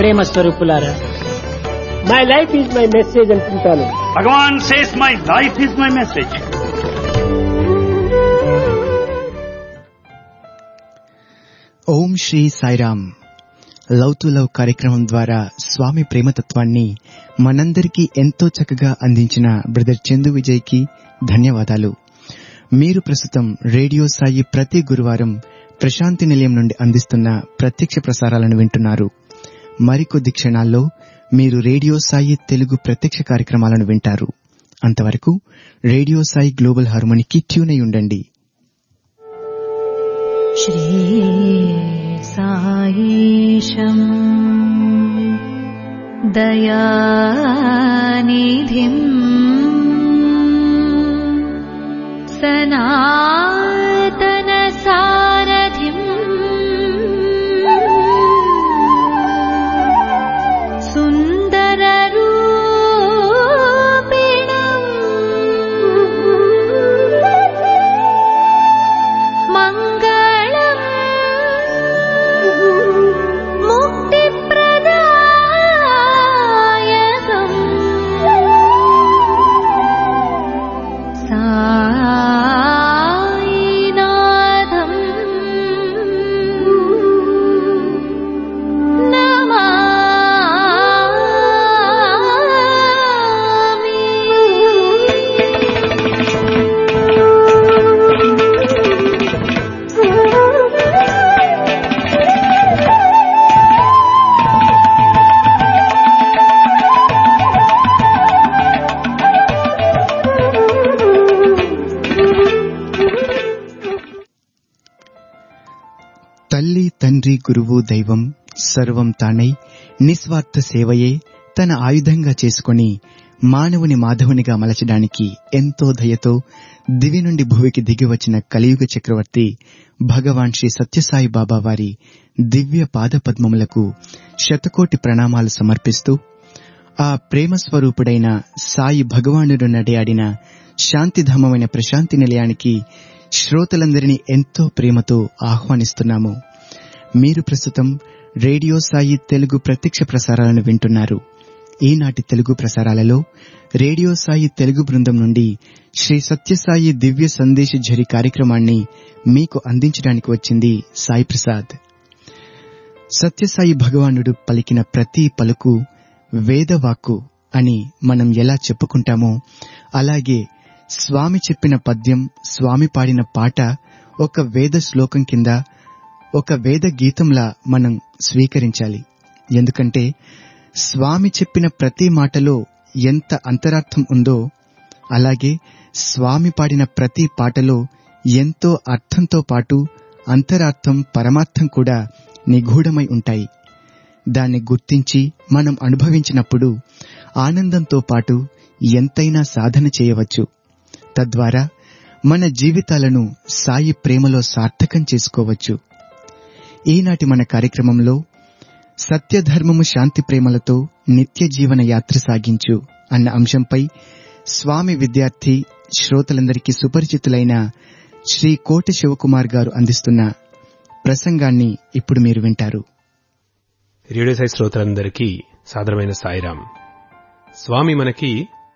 ప్రేమ స్వరూపులారా my life is my message అనుకుంటాను Bhagavan says my life is my message. Om Sri Sairam love to love కార్యక్రమం ద్వారా స్వామి ప్రేమతత్వాన్ని మనందరికీ ఎంతో చక్కగా అందించిన బ్రదర్ చందు విజయ్కి ధన్యవాదాలు మీరు ప్రస్తుతం రేడియో సాయి ప్రతి గురువారం ప్రశాంతి నిలయం నుండి అందిస్తున్న ప్రత్యక్ష ప్రసారాలను వింటున్నారు మరికొద్ది క్షణాల్లో మీరు రేడియో సాయి తెలుగు ప్రత్యక్ష కార్యక్రమాలను వింటారు అంతవరకు రేడియో సాయి గ్లోబల్ హార్మోనికి ట్యూన్ అయి ఉండండి श्रीसायीशम् दयानिधिम् सनातनसारथिम् सुन्दररूपिणम् मङ्गलम् मुक्तिप्रदायकम् सायिनाथम् తల్లి తండ్రి గురువు దైవం సర్వం తానై నిస్వార్థ సేవయే తన ఆయుధంగా చేసుకొని మానవుని మాధవునిగా మలచడానికి ఎంతో దయతో దివి నుండి భూమికి దిగి వచ్చిన కలియుగ చక్రవర్తి భగవాన్ శ్రీ సత్యసాయి బాబా వారి దివ్య పాదపద్మములకు శతకోటి ప్రణామాలు సమర్పిస్తూ ఆ ప్రేమ స్వరూపుడైన సాయి భగవానుడు నడియాడిన శాంతిధామమైన ప్రశాంతి నిలయానికి శ్రోతలందరినీ ఎంతో ప్రేమతో ఆహ్వానిస్తున్నాము మీరు ప్రస్తుతం రేడియో సాయి తెలుగు ప్రత్యక్ష ప్రసారాలను వింటున్నారు ఈనాటి తెలుగు ప్రసారాలలో రేడియో సాయి తెలుగు బృందం నుండి శ్రీ సత్యసాయి దివ్య సందేశ ఝరి కార్యక్రమాన్ని మీకు అందించడానికి వచ్చింది సాయి ప్రసాద్ సత్యసాయి భగవానుడు పలికిన ప్రతి పలుకు వేదవాక్కు అని మనం ఎలా చెప్పుకుంటామో అలాగే స్వామి చెప్పిన పద్యం స్వామి పాడిన పాట ఒక వేద శ్లోకం కింద ఒక వేద గీతంలా మనం స్వీకరించాలి ఎందుకంటే స్వామి చెప్పిన ప్రతి మాటలో ఎంత అంతరార్థం ఉందో అలాగే స్వామి పాడిన ప్రతి పాటలో ఎంతో అర్థంతో పాటు అంతరార్థం పరమార్థం కూడా నిగూఢమై ఉంటాయి దాన్ని గుర్తించి మనం అనుభవించినప్పుడు ఆనందంతో పాటు ఎంతైనా సాధన చేయవచ్చు తద్వారా మన జీవితాలను సాయి ప్రేమలో సార్థకం చేసుకోవచ్చు ఈనాటి మన కార్యక్రమంలో సత్యధర్మము శాంతి ప్రేమలతో నిత్య జీవన యాత్ర సాగించు అన్న అంశంపై స్వామి విద్యార్థి శ్రోతలందరికీ సుపరిచితులైన శ్రీ కోటి శివకుమార్ గారు అందిస్తున్న ప్రసంగాన్ని ఇప్పుడు మీరు వింటారు రేడియో సాయి శ్రోతలందరికీ సాదరమైన సాయిరాం స్వామి మనకి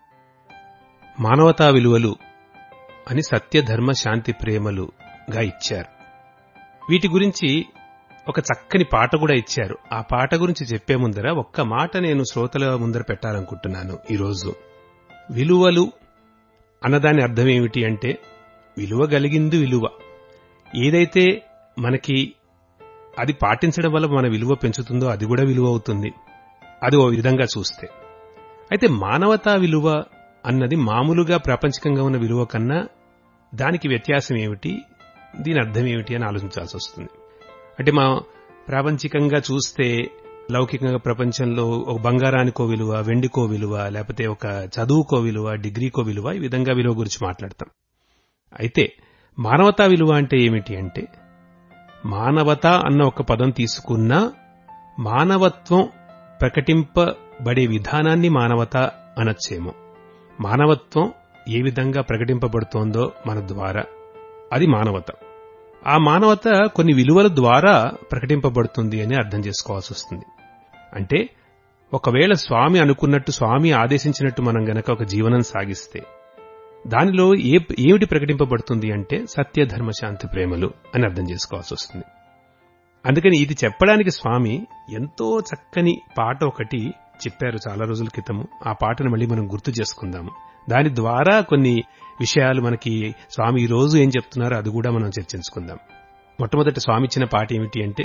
మానవతా విలువలు అని సత్య ధర్మ శాంతి ప్రేమలుగా ఇచ్చారు వీటి గురించి ఒక చక్కని పాట కూడా ఇచ్చారు ఆ పాట గురించి చెప్పే ముందర ఒక్క మాట నేను శ్రోతల ముందర పెట్టాలనుకుంటున్నాను ఈరోజు విలువలు అన్నదాని అర్థం ఏమిటి అంటే విలువ కలిగింది విలువ ఏదైతే మనకి అది పాటించడం వల్ల మన విలువ పెంచుతుందో అది కూడా విలువ అవుతుంది అది ఓ విధంగా చూస్తే అయితే మానవతా విలువ అన్నది మామూలుగా ప్రాపంచికంగా ఉన్న విలువ కన్నా దానికి వ్యత్యాసం ఏమిటి దీని అర్థం ఏమిటి అని ఆలోచించాల్సి వస్తుంది అంటే మా ప్రాపంచికంగా చూస్తే లౌకికంగా ప్రపంచంలో ఒక బంగారానికో విలువ వెండికో విలువ లేకపోతే ఒక చదువుకో విలువ డిగ్రీకో విలువ ఈ విధంగా విలువ గురించి మాట్లాడతాం అయితే మానవతా విలువ అంటే ఏమిటి అంటే మానవత అన్న ఒక పదం తీసుకున్నా మానవత్వం ప్రకటింపబడే విధానాన్ని మానవత అనొచ్చేమో మానవత్వం ఏ విధంగా ప్రకటింపబడుతోందో మన ద్వారా అది మానవత ఆ మానవత కొన్ని విలువల ద్వారా ప్రకటింపబడుతుంది అని అర్థం చేసుకోవాల్సి వస్తుంది అంటే ఒకవేళ స్వామి అనుకున్నట్టు స్వామి ఆదేశించినట్టు మనం గనక ఒక జీవనం సాగిస్తే దానిలో ఏ ఏమిటి ప్రకటింపబడుతుంది అంటే సత్యధర్మ శాంతి ప్రేమలు అని అర్థం చేసుకోవాల్సి వస్తుంది అందుకని ఇది చెప్పడానికి స్వామి ఎంతో చక్కని పాట ఒకటి చెప్పారు చాలా రోజుల క్రితము ఆ పాటను మళ్ళీ మనం గుర్తు చేసుకుందాము దాని ద్వారా కొన్ని విషయాలు మనకి స్వామి ఈ రోజు ఏం చెప్తున్నారో అది కూడా మనం చర్చించుకుందాం మొట్టమొదటి స్వామి ఇచ్చిన పాట ఏమిటి అంటే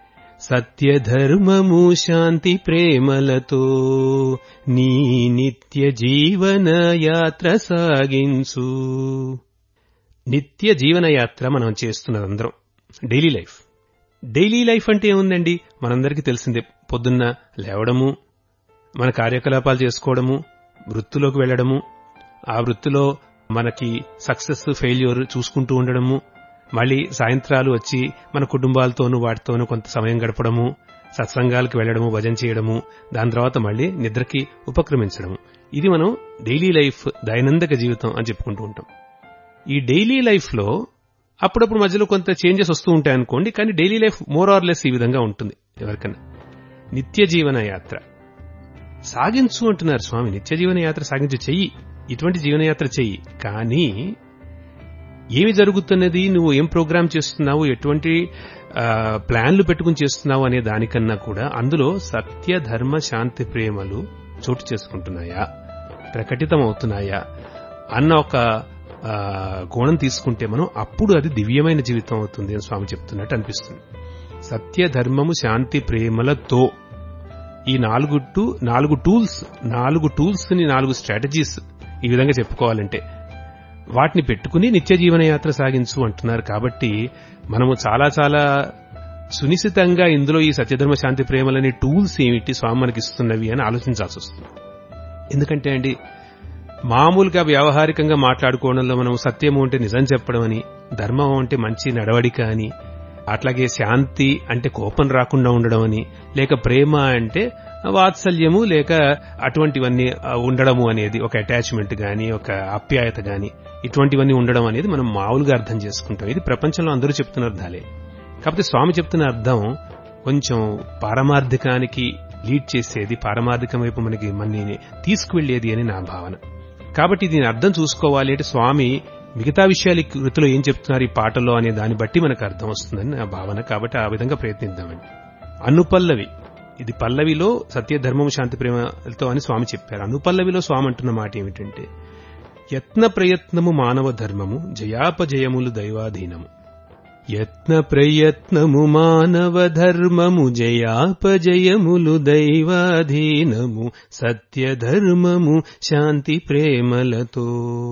సత్యధర్మము శాంతి ప్రేమలతో నీ నిత్య జీవన యాత్ర సాగించు నిత్య జీవన యాత్ర మనం చేస్తున్నది అందరం డైలీ లైఫ్ డైలీ లైఫ్ అంటే ఏముందండి మనందరికీ తెలిసిందే పొద్దున్న లేవడము మన కార్యకలాపాలు చేసుకోవడము వృత్తిలోకి వెళ్లడము ఆ వృత్తిలో మనకి సక్సెస్ ఫెయిల్యూర్ చూసుకుంటూ ఉండడము మళ్ళీ సాయంత్రాలు వచ్చి మన కుటుంబాలతోనూ వాటితోనూ కొంత సమయం గడపడము సత్సంగాలకు వెళ్లడము భజన చేయడము దాని తర్వాత మళ్ళీ నిద్రకి ఉపక్రమించడము ఇది మనం డైలీ లైఫ్ దైనందిక జీవితం అని చెప్పుకుంటూ ఉంటాం ఈ డైలీ లైఫ్ లో అప్పుడప్పుడు మధ్యలో కొంత చేంజెస్ వస్తూ ఉంటాయి అనుకోండి కానీ daily life more or less ఈ విధంగా ఉంటుంది ఎవరికన్నా నిత్య జీవన యాత్ర సాగించు అంటున్నారు స్వామి నిత్య జీవన యాత్ర సాగించు చెయ్యి ఇటువంటి జీవనయాత్ర చెయ్యి కానీ ఏమి జరుగుతున్నది నువ్వు ఏం ప్రోగ్రామ్ చేస్తున్నావు ఎటువంటి ఆ, ప్లాన్లు పెట్టుకుని చేస్తున్నావు అనే దానికన్నా కూడా అందులో సత్య ధర్మ శాంతి ప్రేమలు చోటు చేసుకుంటున్నాయా ప్రకటితమవుతున్నాయా అన్న ఒక ఆ, కోణం తీసుకుంటే మనం అప్పుడు అది దివ్యమైన జీవితం అవుతుంది అని స్వామి చెప్తున్నట్టు అనిపిస్తుంది సత్య ధర్మము శాంతి ప్రేమలతో ఈ నాలుగు టు నాలుగు టూల్స్ నాలుగు టూల్స్ ని నాలుగు స్ట్రాటజీస్ ఈ విధంగా చెప్పుకోవాలంటే వాటిని పెట్టుకుని నిత్య జీవన యాత్ర సాగించు అంటున్నారు కాబట్టి మనము చాలా చాలా సునిశ్చితంగా ఇందులో ఈ సత్యధర్మ శాంతి ప్రేమలనే టూల్స్ ఏమిటి స్వామి మనకి ఇస్తున్నవి అని ఆలోచించాల్సి వస్తుంది ఎందుకంటే అండి మామూలుగా వ్యావహారికంగా మాట్లాడుకోవడంలో మనం సత్యము అంటే నిజం చెప్పడం అని ధర్మం అంటే మంచి నడవడిక అని అట్లాగే శాంతి అంటే కోపం రాకుండా ఉండడం అని లేక ప్రేమ అంటే వాత్సల్యము లేక అటువంటివన్నీ ఆ, ఉండడము అనేది ఒక అటాచ్మెంట్ గాని ఒక ఆప్యాయత గాని ఇటువంటివన్నీ ఉండడం అనేది మనం మామూలుగా అర్థం చేసుకుంటాం ఇది ప్రపంచంలో అందరూ చెప్తున్న అర్థాలే కాకపోతే స్వామి చెప్తున్న అర్థం కొంచెం పారమార్థికానికి లీడ్ చేసేది పారమార్థికం వైపు మనకి మనని తీసుకువెళ్లేది అని నా భావన కాబట్టి దీని అర్థం చూసుకోవాలి అంటే స్వామి మిగతా విషయాలు ఈ కృతిలో ఏం చెప్తున్నారు ఈ పాటలో అనే దాన్ని బట్టి మనకు అర్థం వస్తుందని నా భావన కాబట్టి ఆ విధంగా ప్రయత్నిద్దామండి అనుపల్లవి ఇది పల్లవిలో సత్యధర్మం శాంతి ప్రేమలతో అని స్వామి చెప్పారు అనుపల్లవిలో స్వామి అంటున్న మాట ఏమిటంటే యత్న ప్రయత్నము మానవ ధర్మము జయాపజయములు దైవాధీనము యత్న ప్రయత్నము మానవ ధర్మము జయాపజయములు దైవాధీనము సత్యధర్మము శాంతి ప్రేమలతో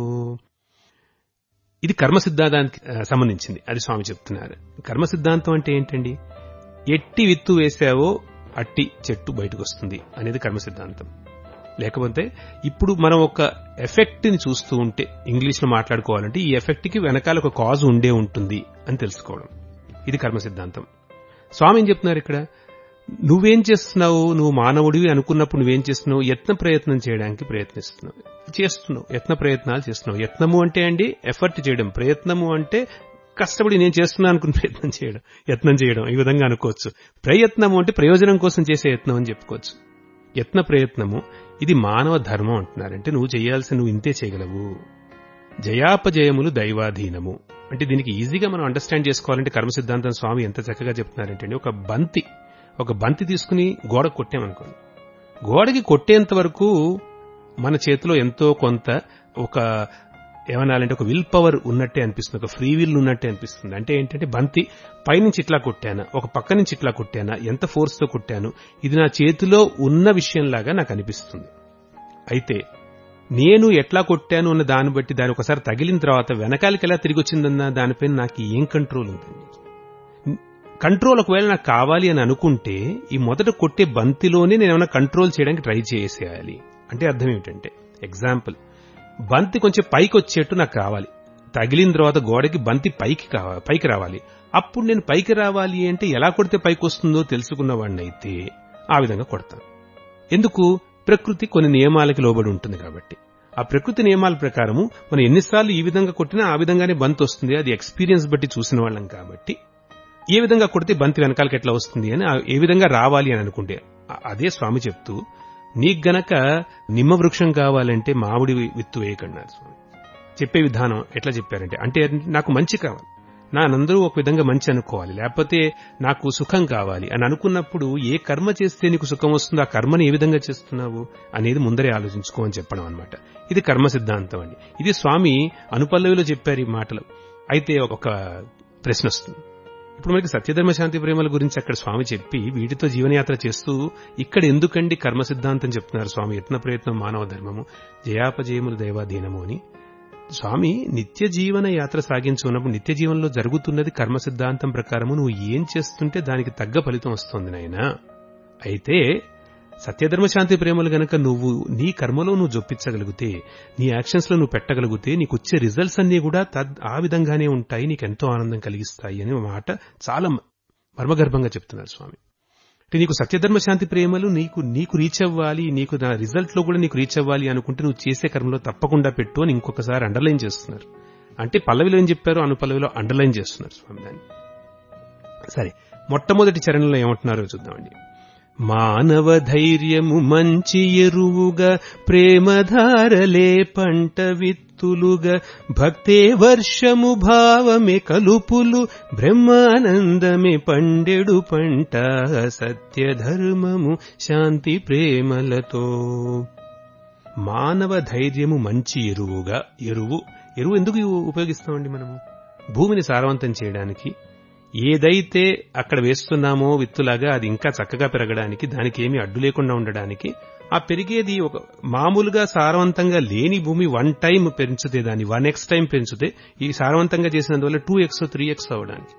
ఇది కర్మ సిద్ధాంతానికి ఆ, సంబంధించింది అది స్వామి చెప్తున్నారు కర్మ సిద్ధాంతం అంటే ఏంటండి ఎట్టి విత్తు వేసావో అట్టి చెట్టు బయటకు వస్తుంది అనేది కర్మ సిద్ధాంతం లేకపోతే ఇప్పుడు మనం ఒక ఎఫెక్ట్ ని చూస్తూ ఉంటే ఇంగ్లీష్ లో మాట్లాడుకోవాలంటే ఈ ఎఫెక్ట్ కి వెనకాల ఒక కాజ్ ఉండే ఉంటుంది అని తెలుసుకోవడం ఇది కర్మ సిద్ధాంతం స్వామి ఏం చెప్తున్నారు ఇక్కడ నువ్వేం చేస్తున్నావు నువ్వు మానవుడివి అనుకున్నప్పుడు నువ్వేం చేస్తున్నావు యత్న ప్రయత్నం చేయడానికి ప్రయత్నిస్తున్నావు చేస్తున్నావు యత్న ప్రయత్నాలు చేస్తున్నావు యత్నము అంటే అండి ఎఫర్ట్ చేయడం ప్రయత్నము అంటే కష్టపడి నేను చేస్తున్నాను అనుకుని ప్రయత్నం చేయడం యత్నం చేయడం ఈ విధంగా అనుకోవచ్చు ప్రయత్నము అంటే ప్రయోజనం కోసం చేసే యత్నం అని చెప్పుకోవచ్చు యత్న ప్రయత్నము ఇది మానవ ధర్మం అంటున్నారు అంటే నువ్వు చేయాల్సి నువ్వు ఇంతే చేయగలవు జయాపజయములు దైవాధీనము అంటే దీనికి ఈజీగా మనం అండర్స్టాండ్ చేసుకోవాలంటే కర్మ సిద్ధాంతం స్వామి ఎంత చక్కగా చెప్తున్నారంటే ఒక బంతి ఒక బంతి తీసుకుని గోడ కొట్టామనుకోండి గోడకి కొట్టేంత వరకు మన చేతిలో ఎంతో కొంత ఒక ఏమనాలంటే ఒక విల్ పవర్ ఉన్నట్టే అనిపిస్తుంది ఒక ఫ్రీ విల్ ఉన్నట్టే అనిపిస్తుంది అంటే ఏంటంటే బంతి పైనుంచి ఇట్లా కొట్టానా ఒక పక్క నుంచి ఇట్లా కొట్టానా ఎంత ఫోర్స్ తో కొట్టాను ఇది నా చేతిలో ఉన్న విషయంలాగా నాకు అనిపిస్తుంది అయితే నేను ఎట్లా కొట్టాను అన్న దాన్ని బట్టి దాని ఒకసారి తగిలిన తర్వాత వెనకాలకి ఎలా తిరిగి వచ్చిందన్న దానిపైన నాకు ఏం కంట్రోల్ ఉందండి కంట్రోల్ ఒకవేళ నాకు కావాలి అని అనుకుంటే ఈ మొదట కొట్టే బంతిలోనే నేను ఏమైనా కంట్రోల్ చేయడానికి ట్రై చేసేయాలి అంటే అర్థం ఏమిటంటే ఎగ్జాంపుల్ బంతి కొంచెం పైకి వచ్చేట్టు నాకు కావాలి తగిలిన తర్వాత గోడకి బంతి పైకి కావాలి పైకి రావాలి అప్పుడు నేను పైకి రావాలి అంటే ఎలా కొడితే పైకి వస్తుందో తెలుసుకున్న వాడినైతే ఆ విధంగా కొడతాను ఎందుకు ప్రకృతి కొన్ని నియమాలకి లోబడి ఉంటుంది కాబట్టి ఆ ప్రకృతి నియమాల ప్రకారము మనం ఎన్నిసార్లు ఈ విధంగా కొట్టినా ఆ విధంగానే బంత్ వస్తుంది అది ఎక్స్పీరియన్స్ బట్టి చూసిన వాళ్ళం కాబట్టి ఏ విధంగా కొడితే బంతి వెనకాలకి ఎట్లా వస్తుంది అని ఆ- ఏ విధంగా రావాలి అని అనుకుంటే అ- అదే స్వామి చెప్తూ నీకు గనక నిమ్మ వృక్షం కావాలంటే మామిడి వి- విత్తు వేయకన్నారు స్వామి చెప్పే విధానం ఎట్లా చెప్పారంటే అంటే నాకు మంచి కావాలి నా అందరూ ఒక విధంగా మంచి అనుకోవాలి లేకపోతే నాకు సుఖం కావాలి అని అనుకున్నప్పుడు ఏ కర్మ చేస్తే నీకు సుఖం వస్తుందో ఆ కర్మని ఏ విధంగా చేస్తున్నావు అనేది ముందరే ఆలోచించుకో అని చెప్పడం అనమాట ఇది కర్మ సిద్ధాంతం అండి ఇది స్వామి అనుపల్లవిలో చెప్పారు ఈ మాటలు అయితే ఒక ప్రశ్న వస్తుంది ఇప్పుడు మనకి సత్యధర్మ శాంతి ప్రేమల గురించి అక్కడ స్వామి చెప్పి వీటితో జీవనయాత్ర చేస్తూ ఇక్కడ ఎందుకండి కర్మ సిద్ధాంతం చెప్తున్నారు స్వామి యత్న ప్రయత్నం మానవ ధర్మము జయాపజయములు దైవాధీనము అని స్వామి నిత్య జీవన యాత్ర సాగించున్నప్పుడు నిత్య జీవనంలో జరుగుతున్నది కర్మ సిద్ధాంతం ప్రకారము నువ్వు ఏం చేస్తుంటే దానికి తగ్గ ఫలితం వస్తుంది నాయనా అయితే సత్యధర్మ శాంతి ప్రేమలు గనక నువ్వు నీ కర్మలో నువ్వు జొప్పించగలిగితే నీ యాక్షన్స్ లో నువ్వు పెట్టగలిగితే నీకు వచ్చే రిజల్ట్స్ అన్ని కూడా తద్ ఆ విధంగానే ఉంటాయి నీకు ఎంతో ఆనందం కలిగిస్తాయి అనే మాట చాలా మర్మగర్భంగా చెప్తున్నారు స్వామి అంటే నీకు సత్యధర్మ శాంతి ప్రేమలు నీకు నీకు రీచ్ అవ్వాలి నీకు నా రిజల్ట్ లో కూడా నీకు రీచ్ అవ్వాలి అనుకుంటే నువ్వు చేసే కర్మలో తప్పకుండా పెట్టు అని ఇంకొకసారి అండర్లైన్ చేస్తున్నారు అంటే పల్లవిలో ఏం చెప్పారో అను పల్లవిలో అండర్లైన్ చేస్తున్నారు స్వామి దాన్ని సరే మొట్టమొదటి చరణంలో ఏమంటున్నారో చూద్దామండి మానవ ధైర్యము మంచి ఎరువుగా ప్రేమధారలే పంట విత్తులుగా భక్తే వర్షము భావమే కలుపులు బ్రహ్మానందమే పండెడు పంట సత్య ధర్మము శాంతి ప్రేమలతో మానవ ధైర్యము మంచి ఎరువుగా ఎరువు ఎరువు ఎందుకు ఉపయోగిస్తామండి మనము భూమిని సారవంతం చేయడానికి ఏదైతే అక్కడ వేస్తున్నామో విత్తులాగా అది ఇంకా చక్కగా పెరగడానికి దానికి ఏమీ అడ్డు లేకుండా ఉండడానికి ఆ పెరిగేది ఒక మామూలుగా సారవంతంగా లేని భూమి వన్ టైం పెంచుతే దాన్ని వన్ ఎక్స్ టైం పెంచుతే ఈ సారవంతంగా చేసినందువల్ల టూ ఎక్స్ త్రీ ఎక్స్ అవ్వడానికి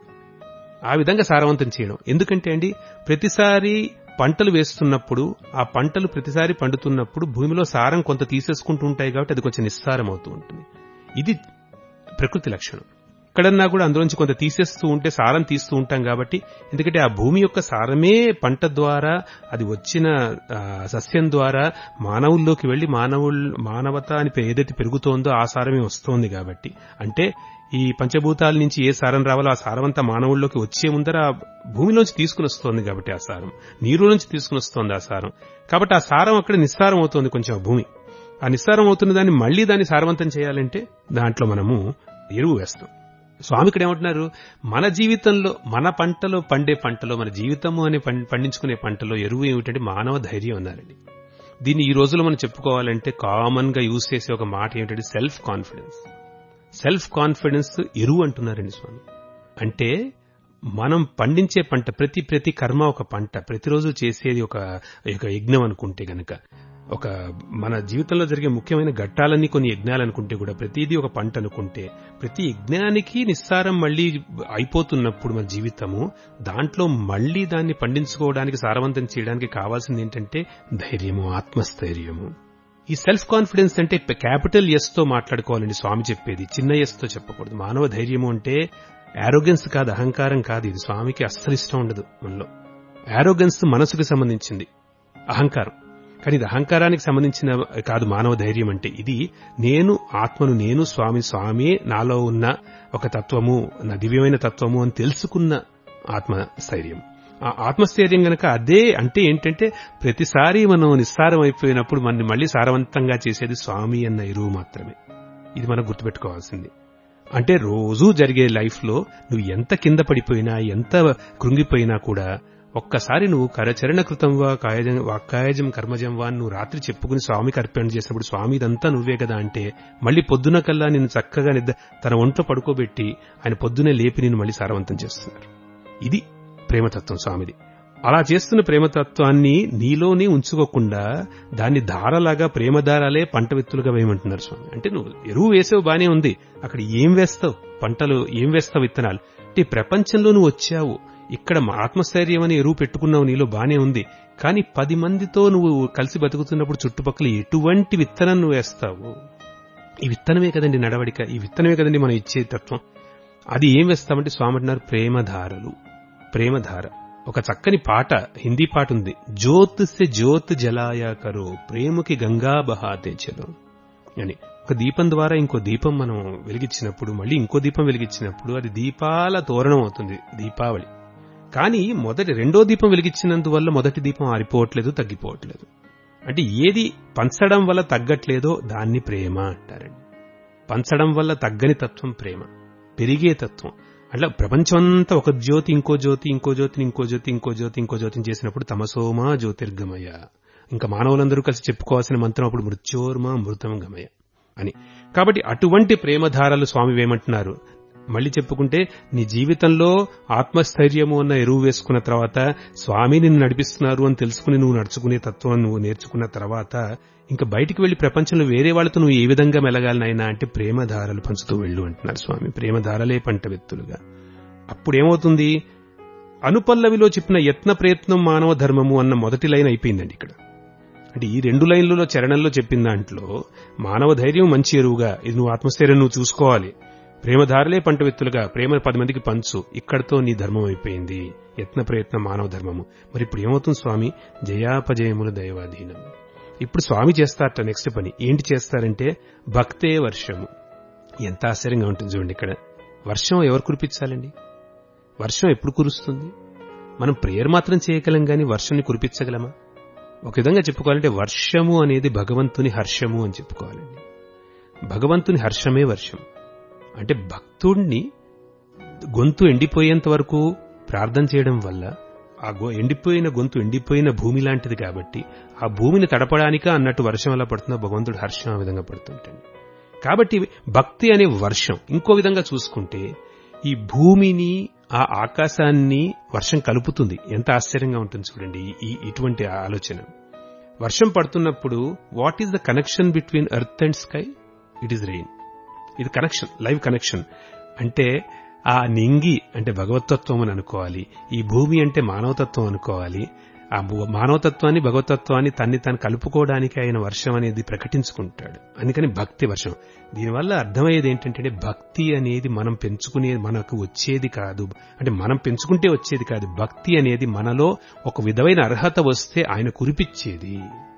ఆ విధంగా సారవంతం చేయడం ఎందుకంటే అండి ప్రతిసారి పంటలు వేస్తున్నప్పుడు ఆ పంటలు ప్రతిసారి పండుతున్నప్పుడు భూమిలో సారం కొంత తీసేసుకుంటూ ఉంటాయి కాబట్టి అది కొంచెం నిస్సారం అవుతూ ఉంటుంది ఇది ప్రకృతి లక్షణం ఎక్కడన్నా కూడా అందులోంచి కొంత తీసేస్తూ ఉంటే సారం తీస్తూ ఉంటాం కాబట్టి ఎందుకంటే ఆ భూమి యొక్క సారమే పంట ద్వారా అది వచ్చిన ఆ, సస్యం ద్వారా మానవుల్లోకి వెళ్లి మానవుల్ మానవత అని పె- ఏదైతే పెరుగుతోందో ఆ సారమే వస్తోంది కాబట్టి అంటే ఈ పంచభూతాల నుంచి ఏ సారం రావాలో ఆ సారం అంతా మానవుల్లోకి వచ్చే ముందర ఆ భూమిలోంచి తీసుకుని వస్తోంది కాబట్టి ఆ సారం నీరు నుంచి తీసుకుని వస్తోంది ఆ సారం కాబట్టి ఆ సారం అక్కడ నిస్సారం అవుతోంది కొంచెం ఆ భూమి ఆ నిస్సారం అవుతున్న దాన్ని మళ్లీ దాన్ని సారవంతం చేయాలంటే దాంట్లో మనము ఎరువు వేస్తాం స్వామి ఇక్కడ ఏమంటున్నారు మన జీవితంలో మన పంటలో పండే పంటలో మన జీవితము అనే పం- పండించుకునే పంటలో ఎరువు ఏమిటంటే మానవ ధైర్యం అన్నారండి దీన్ని ఈ రోజుల్లో మనం చెప్పుకోవాలంటే కామన్ గా యూజ్ చేసే ఒక మాట ఏమిటంటే సెల్ఫ్ కాన్ఫిడెన్స్ సెల్ఫ్ కాన్ఫిడెన్స్ ఎరువు అంటున్నారండి స్వామి అంటే మనం పండించే పంట ప్రతి ప్రతి కర్మ ఒక పంట ప్రతిరోజు చేసేది ఒక ఒక యజ్ఞం అనుకుంటే గనక ఒక మన జీవితంలో జరిగే ముఖ్యమైన ఘట్టాలన్నీ కొన్ని యజ్ఞాలు అనుకుంటే కూడా ప్రతిదీ ఒక పంట అనుకుంటే ప్రతి యజ్ఞానికి నిస్సారం మళ్ళీ అయిపోతున్నప్పుడు మన జీవితము దాంట్లో మళ్ళీ దాన్ని పండించుకోవడానికి సారవంతం చేయడానికి కావాల్సింది ఏంటంటే ధైర్యము ఆత్మస్థైర్యము ఈ సెల్ఫ్ కాన్ఫిడెన్స్ అంటే క్యాపిటల్ ఎస్ తో మాట్లాడుకోవాలండి స్వామి చెప్పేది చిన్న ఎస్ తో చెప్పకూడదు మానవ ధైర్యము అంటే ఆరోగెన్స్ కాదు అహంకారం కాదు ఇది స్వామికి అస్సలు ఇష్టం ఉండదు మనలో ఆరోగెన్స్ మనసుకు సంబంధించింది అహంకారం కానీ ఇది అహంకారానికి సంబంధించిన కాదు మానవ ధైర్యం అంటే ఇది నేను ఆత్మను నేను స్వామి స్వామి నాలో ఉన్న ఒక తత్వము నా దివ్యమైన తత్వము అని తెలుసుకున్న ఆత్మస్థైర్యం ఆ ఆత్మస్థైర్యం గనక అదే అంటే ఏంటంటే ప్రతిసారి మనం నిస్సారం అయిపోయినప్పుడు మనని మళ్ళీ సారవంతంగా చేసేది స్వామి అన్న ఎరువు మాత్రమే ఇది మనం గుర్తుపెట్టుకోవాల్సింది అంటే రోజూ జరిగే లైఫ్ లో నువ్వు ఎంత కింద పడిపోయినా ఎంత కృంగిపోయినా కూడా ఒక్కసారి నువ్వు కరచరణ కృతం వా కాయజం వాక్కాయజం కర్మజం వా అని నువ్వు రాత్రి చెప్పుకుని స్వామికి అర్పణ చేసినప్పుడు స్వామి ఇదంతా నువ్వే కదా అంటే మళ్ళీ పొద్దున కల్లా నిన్ను చక్కగా నిద్ర తన ఒంట్లో పడుకోబెట్టి ఆయన పొద్దునే లేపి నిన్ను మళ్ళీ సారవంతం చేస్తున్నారు ఇది ప్రేమతత్వం స్వామిది అలా చేస్తున్న ప్రేమతత్వాన్ని నీలోనే ఉంచుకోకుండా దాన్ని ధారలాగా ప్రేమధారాలే పంట విత్తులుగా వేయమంటున్నారు స్వామి అంటే నువ్వు ఎరువు వేసావు బానే ఉంది అక్కడ ఏం వేస్తావు పంటలు ఏం వేస్తావు విత్తనాలు అంటే ఈ ప్రపంచంలో నువ్వు వచ్చావు ఇక్కడ మా ఆత్మస్థైర్యం అని ఎరువు పెట్టుకున్నావు నీలో బానే ఉంది కానీ పది మందితో నువ్వు కలిసి బతుకుతున్నప్పుడు చుట్టుపక్కల ఎటువంటి విత్తనం నువ్వు వేస్తావు ఈ విత్తనమే కదండి నడవడిక ఈ విత్తనమే కదండి మనం ఇచ్చే తత్వం అది ఏం వేస్తామంటే స్వామి అంటున్నారు ప్రేమధారలు ప్రేమధార ఒక చక్కని పాట హిందీ పాట ఉంది జ్యోత్ సే జ్యోత్ జలాయా కరో ప్రేమకి గంగా బహాతే చలో అని ఒక దీపం ద్వారా ఇంకో దీపం మనం వెలిగించినప్పుడు మళ్ళీ ఇంకో దీపం వెలిగించినప్పుడు అది దీపాల తోరణం అవుతుంది దీపావళి కానీ మొదటి రెండో దీపం వెలిగించినందువల్ల మొదటి దీపం ఆరిపోవట్లేదు తగ్గిపోవట్లేదు అంటే ఏది పంచడం వల్ల తగ్గట్లేదో దాన్ని ప్రేమ అంటారండి పంచడం వల్ల తగ్గని తత్వం ప్రేమ పెరిగే తత్వం అట్లా ప్రపంచమంతా ఒక జ్యోతి ఇంకో జ్యోతి ఇంకో జ్యోతిని ఇంకో జ్యోతి ఇంకో జ్యోతి ఇంకో జ్యోతిని చేసినప్పుడు తమసోమా జ్యోతిర్గమయ ఇంకా మానవులందరూ కలిసి చెప్పుకోవాల్సిన మంత్రం అప్పుడు మృత్యోర్మా మృతం గమయ అని కాబట్టి అటువంటి ప్రేమధారలు స్వామి ఏమంటున్నారు మళ్ళీ చెప్పుకుంటే నీ జీవితంలో ఆత్మస్థైర్యము అన్న ఎరువు వేసుకున్న తర్వాత స్వామి నిన్ను నడిపిస్తున్నారు అని తెలుసుకుని నువ్వు నడుచుకునే తత్వం నువ్వు నేర్చుకున్న తర్వాత ఇంకా బయటికి వెళ్లి ప్రపంచంలో వేరే వాళ్ళతో నువ్వు ఏ విధంగా మెలగాలనైనా అంటే ప్రేమధారలు పంచుతూ వెళ్ళు అంటున్నారు స్వామి ప్రేమధారలే పంట వెత్తులుగా అప్పుడేమవుతుంది అనుపల్లవిలో చెప్పిన యత్న ప్రయత్నం మానవ ధర్మము అన్న మొదటి లైన్ అయిపోయిందండి ఇక్కడ అంటే ఈ రెండు లైన్లలో చరణంలో చెప్పిన దాంట్లో మానవ ధైర్యం మంచి ఎరువుగా ఇది నువ్వు ఆత్మస్థైర్యం నువ్వు చూసుకోవాలి ప్రేమధారలే పంట విత్తులుగా ప్రేమ పది మందికి పంచు ఇక్కడతో నీ ధర్మం అయిపోయింది యత్న ప్రయత్నం మానవ ధర్మము మరి ఇప్పుడు ఏమవుతుంది స్వామి జయాపజయముల దైవాధీనం ఇప్పుడు స్వామి చేస్తారట నెక్స్ట్ పని ఏంటి చేస్తారంటే భక్తే వర్షము ఎంత ఆశ్చర్యంగా ఉంటుంది చూడండి ఇక్కడ వర్షం ఎవరు కురిపించాలండి వర్షం ఎప్పుడు కురుస్తుంది మనం ప్రేయర్ మాత్రం చేయగలం గాని వర్షాన్ని కురిపించగలమా ఒక విధంగా చెప్పుకోవాలంటే వర్షము అనేది భగవంతుని హర్షము అని చెప్పుకోవాలండి భగవంతుని హర్షమే వర్షం అంటే భక్తుణ్ణి గొంతు ఎండిపోయేంత వరకు ప్రార్థన చేయడం వల్ల ఆ గొ- ఎండిపోయిన గొంతు ఎండిపోయిన భూమి లాంటిది కాబట్టి ఆ భూమిని తడపడానిక అన్నట్టు వర్షం ఎలా పడుతుందో భగవంతుడు హర్షం ఆ విధంగా పడుతుంటాడు కాబట్టి భక్తి అనే వర్షం ఇంకో విధంగా చూసుకుంటే ఈ భూమిని ఆ ఆకాశాన్ని వర్షం కలుపుతుంది ఎంత ఆశ్చర్యంగా ఉంటుంది చూడండి ఈ- ఈ ఇటువంటి ఆలోచన వర్షం పడుతున్నప్పుడు what is the connection between earth and sky it is rain ఇది కనెక్షన్ లైవ్ కనెక్షన్ అంటే ఆ నింగి అంటే భగవతత్వం అని అనుకోవాలి ఈ భూమి అంటే మానవతత్వం అనుకోవాలి ఆ భూ- మానవతత్వాన్ని భగవతత్వాన్ని తన్ని తాను కలుపుకోవడానికి ఆయన వర్షం అనేది ప్రకటించుకుంటాడు అందుకని భక్తి వర్షం దీనివల్ల అర్థమయ్యేది ఏంటంటే భక్తి అనేది మనం పెంచుకునే మనకు వచ్చేది కాదు అంటే మనం పెంచుకుంటే వచ్చేది కాదు భక్తి అనేది మనలో ఒక విధమైన అర్హత వస్తే ఆయన కురిపించేది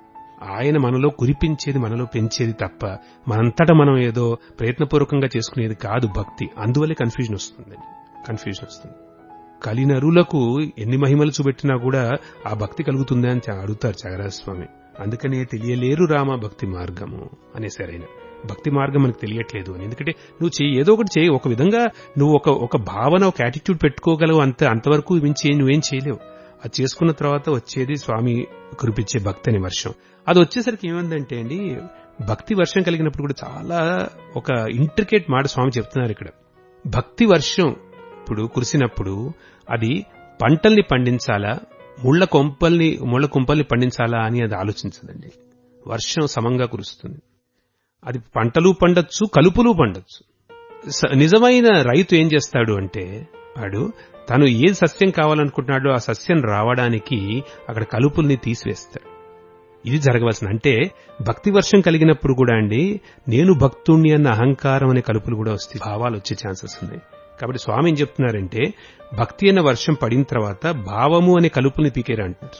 ఆయన మనలో కురిపించేది మనలో పెంచేది తప్ప మనంతట మనం ఏదో ప్రయత్నపూర్వకంగా చేసుకునేది కాదు భక్తి అందువల్లే కన్ఫ్యూజన్ వస్తుందండి కన్ఫ్యూజన్ వస్తుంది కలినరులకు ఎన్ని మహిమలు చూపెట్టినా కూడా ఆ భక్తి కలుగుతుందా అని చా- అడుగుతారు త్యాగరాజ స్వామి అందుకనే తెలియలేరు రామ భక్తి మార్గము అనేసారు ఆయన భక్తి మార్గం మనకు తెలియట్లేదు అని ఎందుకంటే నువ్వు చెయ్యి ఏదో ఒకటి చేయి ఒక విధంగా నువ్వు ఒక ఒక భావన ఒక యాటిట్యూడ్ పెట్టుకోగలవు అంత అంతవరకు మించి నువ్వేం చేయలేవు అది చేసుకున్న తర్వాత వచ్చేది స్వామి కురిపించే భక్తి అనే వర్షం అది వచ్చేసరికి ఏమందంటే అండి భక్తి వర్షం కలిగినప్పుడు కూడా చాలా ఒక ఇంట్రికేట్ మాట స్వామి చెప్తున్నారు ఇక్కడ భక్తి వర్షం ఇప్పుడు కురిసినప్పుడు అది పంటల్ని పండించాలా ముళ్ళ కొంపల్ని ముళ్ళ కుంపల్ని పండించాలా అని అది ఆలోచించదండి వర్షం సమంగా కురుస్తుంది అది పంటలు పండొచ్చు కలుపులు పండొచ్చు స- నిజమైన రైతు ఏం చేస్తాడు అంటే వాడు తను ఏ సస్యం కావాలనుకుంటున్నాడో ఆ సస్యం రావడానికి అక్కడ కలుపుల్ని తీసివేస్తాడు ఇది జరగవలసిన అంటే భక్తి వర్షం కలిగినప్పుడు కూడా అండి నేను భక్తుణ్ణి అన్న అహంకారం అనే కలుపులు కూడా వస్తాయి భావాలు వచ్చే ఛాన్సెస్ ఉన్నాయి కాబట్టి స్వామి ఏం చెప్తున్నారంటే భక్తి అన్న వర్షం పడిన తర్వాత భావము అనే కలుపుని పీకేరా అంటారు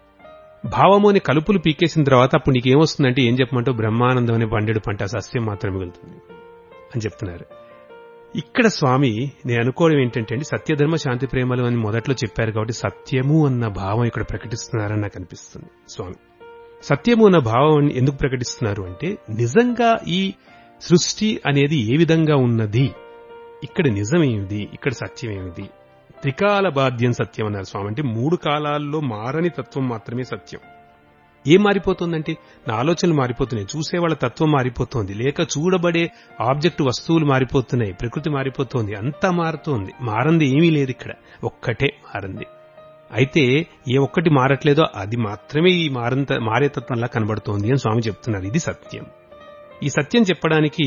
భావము అనే కలుపులు పీకేసిన తర్వాత అప్పుడు నీకేమొస్తుందంటే ఏం చెప్పమంటావు బ్రహ్మానందం అనే పండెడు పంట సస్యం మాత్రమే మిగులుతుంది అని చెప్తున్నారు ఇక్కడ స్వామి నేను అనుకోవడం ఏంటంటే అండి సత్యధర్మ శాంతి ప్రేమలు అని మొదట్లో చెప్పారు కాబట్టి సత్యము అన్న భావం ఇక్కడ ప్రకటిస్తున్నారని నాకు అనిపిస్తుంది స్వామి సత్యము అన్న భావం ఎందుకు ప్రకటిస్తున్నారు అంటే నిజంగా ఈ సృష్టి అనేది ఏ విధంగా ఉన్నది ఇక్కడ నిజమేమిది ఇక్కడ సత్యమేమిది త్రికాల బాధ్యం సత్యం అన్నారు స్వామి అంటే మూడు కాలాల్లో మారని తత్వం మాత్రమే సత్యం ఏం మారిపోతుందంటే నా ఆలోచనలు మారిపోతున్నాయి చూసేవాళ్ళ తత్వం మారిపోతోంది లేక చూడబడే ఆబ్జెక్ట్ వస్తువులు మారిపోతున్నాయి ప్రకృతి మారిపోతోంది అంతా మారుతోంది మారంది ఏమీ లేదు ఇక్కడ ఒక్కటే మారంది అయితే ఏ ఒక్కటి మారట్లేదో అది మాత్రమే ఈ మారంత మారే తత్వంలా కనబడుతోంది అని స్వామి చెప్తున్నారు ఇది సత్యం ఈ సత్యం చెప్పడానికి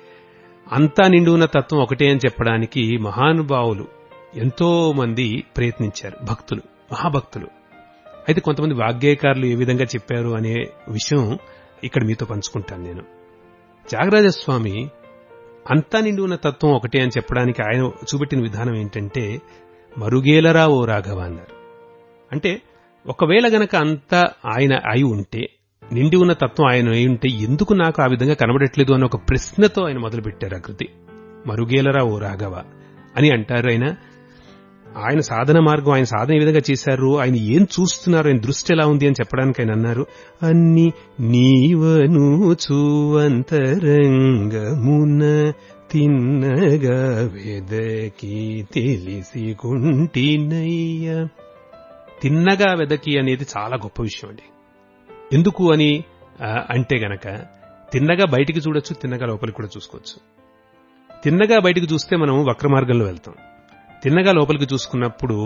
అంతా నిండి ఉన్న తత్వం ఒకటే అని చెప్పడానికి మహానుభావులు ఎంతో మంది ప్రయత్నించారు భక్తులు మహాభక్తులు అయితే కొంతమంది వాగ్గేయకారులు ఏ విధంగా చెప్పారు అనే విషయం ఇక్కడ మీతో పంచుకుంటాను నేను త్యాగరాజ స్వామి అంతా నిండి ఉన్న తత్వం ఒకటే అని చెప్పడానికి ఆయన చూపెట్టిన విధానం ఏంటంటే మరుగేలరా ఓ రాఘవ అన్నారు అంటే ఒకవేళ గనక అంతా ఆయన అయి ఉంటే నిండి ఉన్న తత్వం ఆయన అయి ఉంటే ఎందుకు నాకు ఆ విధంగా కనబడట్లేదు అని ఒక ప్రశ్నతో ఆయన మొదలుపెట్టారు ఆ కృతి మరుగేలరా ఓ రాఘవ అని అంటారు ఆయన ఆయన సాధన మార్గం ఆయన సాధన ఏ విధంగా చేశారు ఆయన ఏం చూస్తున్నారు ఆయన దృష్టి ఎలా ఉంది అని చెప్పడానికి ఆయన అన్నారు అన్ని నీవను చూవంతరంగమున తిన్నగా వెదకి తెలిసి కుంటినయ్య తిన్నగా వెదకి అనేది చాలా గొప్ప విషయం అండి ఎందుకు అని ఆ, అంటే గనక తిన్నగా బయటికి చూడొచ్చు తిన్నగా లోపలికి కూడా చూసుకోవచ్చు తిన్నగా బయటికి చూస్తే మనం వక్ర మార్గంలో వెళ్తాం తిన్నగా లోపలికి చూసుకున్నప్పుడు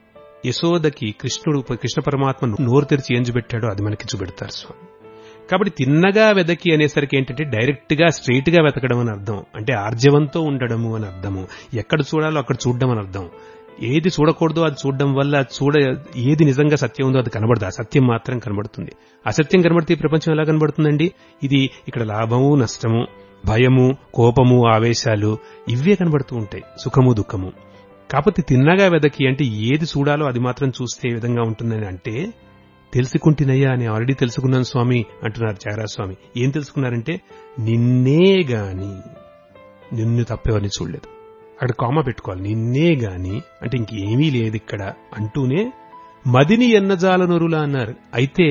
యశోదకి కృష్ణుడు కృష్ణ పరమాత్మ నోరు తెరిచి ఏం చూపెట్టాడో అది మనకి చూపెడతారు స్వామి కాబట్టి తిన్నగా వెదకి అనేసరికి ఏంటంటే డైరెక్ట్ గా స్ట్రైట్ గా వెతకడం అని అర్థం అంటే ఆర్జవంతో ఉండడము అని అర్థము ఎక్కడ చూడాలో అక్కడ చూడడం అని అర్థం ఏది చూడకూడదో అది చూడడం వల్ల అది చూడ ఏది నిజంగా సత్యం ఉందో అది కనబడదు ఆ సత్యం మాత్రం కనబడుతుంది అసత్యం కనబడితే ఈ ప్రపంచం ఎలా కనబడుతుందండి ఇది ఇక్కడ లాభము నష్టము భయము కోపము ఆవేశాలు ఇవే కనబడుతూ ఉంటాయి సుఖము దుఃఖము కాకపోతే తిన్నగా వెదకి అంటే ఏది చూడాలో అది మాత్రం చూస్తే ఏ విధంగా ఉంటుందని అంటే తెలుసుకుంటున్నయ్యా అని ఆల్రెడీ తెలుసుకున్నాను స్వామి అంటున్నారు చారా స్వామి ఏం తెలుసుకున్నారంటే నిన్నే గాని నిన్ను తప్పెవరిని చూడలేదు అక్కడ కామా పెట్టుకోవాలి నిన్నే గాని అంటే ఇంకేమీ లేదు ఇక్కడ అంటూనే మదిని ఎన్నజాలనొరులా అన్నారు అయితే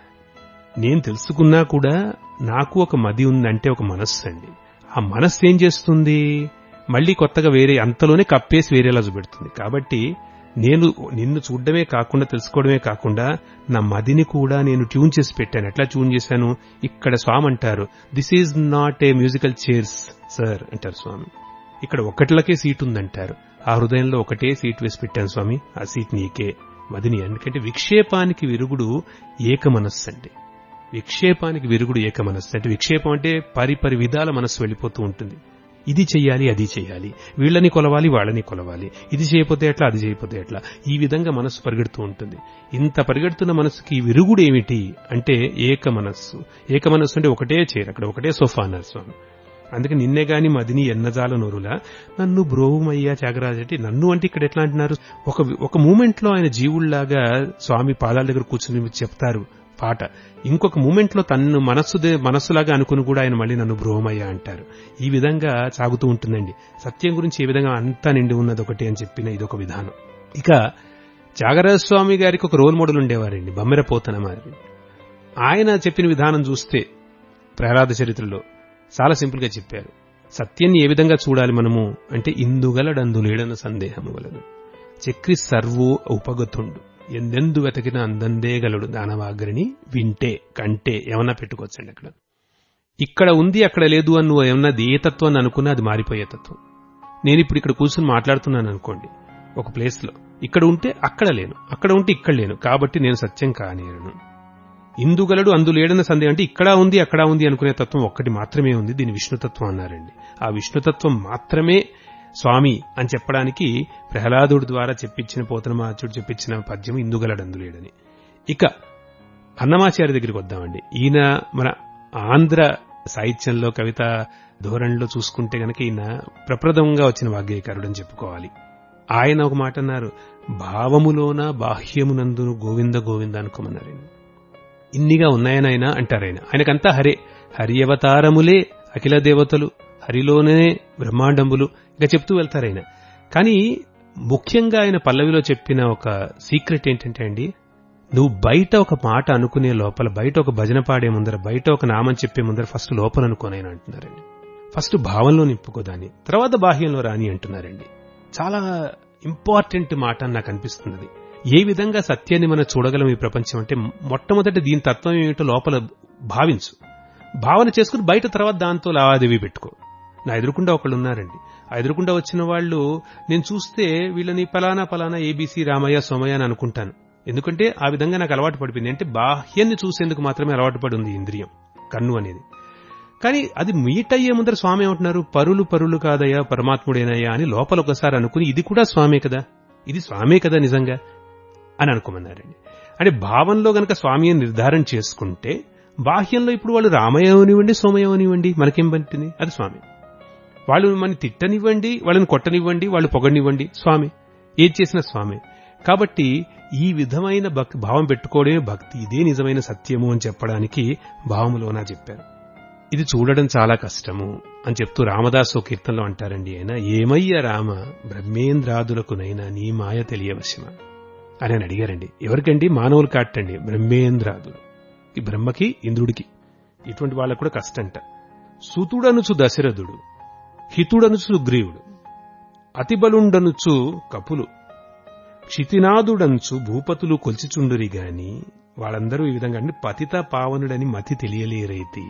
నేను తెలుసుకున్నా కూడా నాకు ఒక మది ఉందంటే ఒక మనస్సు అండి ఆ మనస్సు ఏం చేస్తుంది మళ్ళీ కొత్తగా వేరే అంతలోనే కప్పేసి వేరేలా చూపెడుతుంది కాబట్టి నేను నిన్ను చూడడమే కాకుండా తెలుసుకోవడమే కాకుండా నా మదిని కూడా నేను ట్యూన్ చేసి పెట్టాను ఎట్లా ట్యూన్ చేశాను ఇక్కడ స్వామి అంటారు this is not a musical chairs sir అంటారు స్వామి ఇక్కడ ఒకటిలకే సీట్ ఉందంటారు ఆ హృదయంలో ఒకటే సీట్ వేసి పెట్టాను స్వామి ఆ సీట్ నీకే మదిని ఎందుకంటే విక్షేపానికి విరుగుడు ఏక మనస్సు అండి విక్షేపానికి విరుగుడు ఏక మనస్సు అంటే విక్షేపం అంటే పరిపరి విధాల మనస్సు వెళ్ళిపోతూ ఉంటుంది ఇది చెయ్యాలి అది చెయ్యాలి వీళ్ళని కొలవాలి వాళ్ళని కొలవాలి ఇది చేయకపోతే ఎట్లా అది చేయకపోతే ఎట్లా ఈ విధంగా మనస్సు పరిగెడుతూ ఉంటుంది ఇంత పరిగెడుతున్న మనస్సుకి విరుగుడు ఏమిటి అంటే ఏక మనస్సు ఏక మనస్సు అంటే ఒకటే చైర్ అక్కడ ఒకటే సోఫా అన్నారు స్వామి అందుకే నిన్నే గాని మదిని ఎన్నజాల నోరులా నన్ను బ్రోవుమయ్యా త్యాగరాజు అంటే నన్ను అంటే ఇక్కడ ఎట్లా అంటున్నారు ఒక ఒక మూమెంట్ లో ఆయన జీవుల్లాగా స్వామి పాదాల దగ్గర కూర్చుని చెప్తారు పాట ఇంకొక మూమెంట్ లో తన్ను మనస్సు మనస్సులాగా అనుకుని కూడా ఆయన మళ్ళీ నన్ను బ్రోమయ్య అంటారు ఈ విధంగా సాగుతూ ఉంటుందండి సత్యం గురించి ఏ విధంగా అంతా నిండి ఉన్నది ఒకటి అని చెప్పిన ఇదొక విధానం ఇక త్యాగరాజ స్వామి గారికి ఒక రోల్ మోడల్ ఉండేవారండి బమ్మెర పోతన మరి ఆయన చెప్పిన విధానం చూస్తే ప్రహ్లాద చరిత్రలో చాలా సింపుల్ గా చెప్పారు సత్యాన్ని ఏ విధంగా చూడాలి మనము అంటే ఇందుగలడందు లేడన్న సందేహము వలన చక్రి సర్వో ఉపగతుండు ఎందెందు వెతకిన అందందేగలడు దానవాగ్రిని వింటే కంటే ఏమన్నా పెట్టుకోవచ్చండి అక్కడ ఇక్కడ ఉంది అక్కడ లేదు అని నువ్వు ఏమన్నది ఏ తత్వం అనుకున్నా అది మారిపోయే తత్వం నేను ఇప్పుడు ఇక్కడ కూర్చొని మాట్లాడుతున్నాను అనుకోండి ఒక ప్లేస్ లో ఇక్కడ ఉంటే అక్కడ లేను అక్కడ ఉంటే ఇక్కడ లేను కాబట్టి నేను సత్యం కానేరను ఇందుగలడు అందులేడన్న సందేహం అంటే ఇక్కడ ఉంది అక్కడ ఉంది అనుకునే తత్వం ఒక్కటి మాత్రమే ఉంది దీని విష్ణుతత్వం అన్నారండి ఆ విష్ణుతత్వం మాత్రమే స్వామి అని చెప్పడానికి ప్రహ్లాదుడి ద్వారా చెప్పించిన పోతనమాచుడు చెప్పించిన పద్యం ఇందుగలడు అందులేడని ఇక అన్నమాచార్య దగ్గరికి వద్దామండి ఈయన మన ఆంధ్ర సాహిత్యంలో కవిత ధోరణిలో చూసుకుంటే గనక ఈయన ప్రప్రథమంగా వచ్చిన వాగ్గేయకారుడు అని చెప్పుకోవాలి ఆయన ఒక మాట అన్నారు భావములోన బాహ్యమునందును గోవింద గోవింద అనుకోమన్నారు ఆయన ఇన్నిగా ఉన్నాయనైనా అంటారాయన ఆయనకంతా హరే హరి అవతారములే అఖిల దేవతలు హరిలోనే బ్రహ్మాండంబులు ఇంకా చెప్తూ వెళ్తారాయన కానీ ముఖ్యంగా ఆయన పల్లవిలో చెప్పిన ఒక సీక్రెట్ ఏంటంటే అండి నువ్వు బయట ఒక మాట అనుకునే లోపల బయట ఒక భజన పాడే ముందర బయట ఒక నామం చెప్పే ముందర ఫస్ట్ లోపల అనుకోనైనా అంటున్నారండి ఫస్ట్ భావంలో నింపుకోదాన్ని తర్వాత బాహ్యంలో రాని అంటున్నారండి చాలా ఇంపార్టెంట్ మాట అని నాకు అనిపిస్తున్నది ఏ విధంగా సత్యాన్ని మనం చూడగలం ఈ ప్రపంచం అంటే మొట్టమొదటి దీని తత్వం ఏమిటో లోపల భావించు భావన చేసుకుని బయట తర్వాత దాంతో లావాదేవీ పెట్టుకో నా ఎదురుకుండా ఒకళ్ళు ఉన్నారండి ఆ ఎదురుకుండా వచ్చిన వాళ్ళు నేను చూస్తే వీళ్ళని పలానా పలానా ఏబీసీ రామయ్య సోమయ్య అని అనుకుంటాను ఎందుకంటే ఆ విధంగా నాకు అలవాటు పడిపోయింది అంటే బాహ్యాన్ని చూసేందుకు మాత్రమే అలవాటు పడి ఉంది ఇంద్రియం కన్ను అనేది కానీ అది మీట్ అయ్యే ముందర స్వామి ఏమంటున్నారు పరులు పరులు కాదయ్యా పరమాత్ముడేనయ్యా అని లోపల ఒకసారి అనుకుని ఇది కూడా స్వామే కదా ఇది స్వామే కదా నిజంగా అని అనుకోమన్నారండి అంటే భావంలో గనక స్వామి అని నిర్ధారణ చేసుకుంటే బాహ్యంలో ఇప్పుడు వాళ్ళు రామయ్య అవనివ్వండి సోమయ్య అవనివ్వండి మనకేం పట్టింది అది స్వామి వాళ్ళు మన తిట్టనివ్వండి వాళ్ళని కొట్టనివ్వండి వాళ్ళు పొగనివ్వండి స్వామి ఏది చేసిన స్వామి కాబట్టి ఈ విధమైన భక్ భావం పెట్టుకోవడమే భక్తి ఇదే నిజమైన సత్యము అని చెప్పడానికి భావములోన చెప్పారు ఇది చూడడం చాలా కష్టము అని చెప్తూ రామదాసు ఓ కీర్తనలో అంటారండి ఆయన ఏమయ్య రామ బ్రహ్మేంద్రాదులకునైనా నీ మాయ తెలియవశమా అని ఆయన అడిగారండి ఎవరికండి మానవులు కాటండి బ్రహ్మేంద్రాదులు ఈ బ్రహ్మకి ఇంద్రుడికి ఇటువంటి వాళ్ళకు కూడా కష్టంట సుతుడనుచు దశరథుడు హితుడనుచు సుగ్రీవుడు అతిబలుండనుచు కపులు క్షితినాథుడంచు భూపతులు కొల్చిచుండురి గాని వాళ్ళందరూ ఈ విధంగా అంటే పతిత పావనుడని మతి తెలియలేరైతి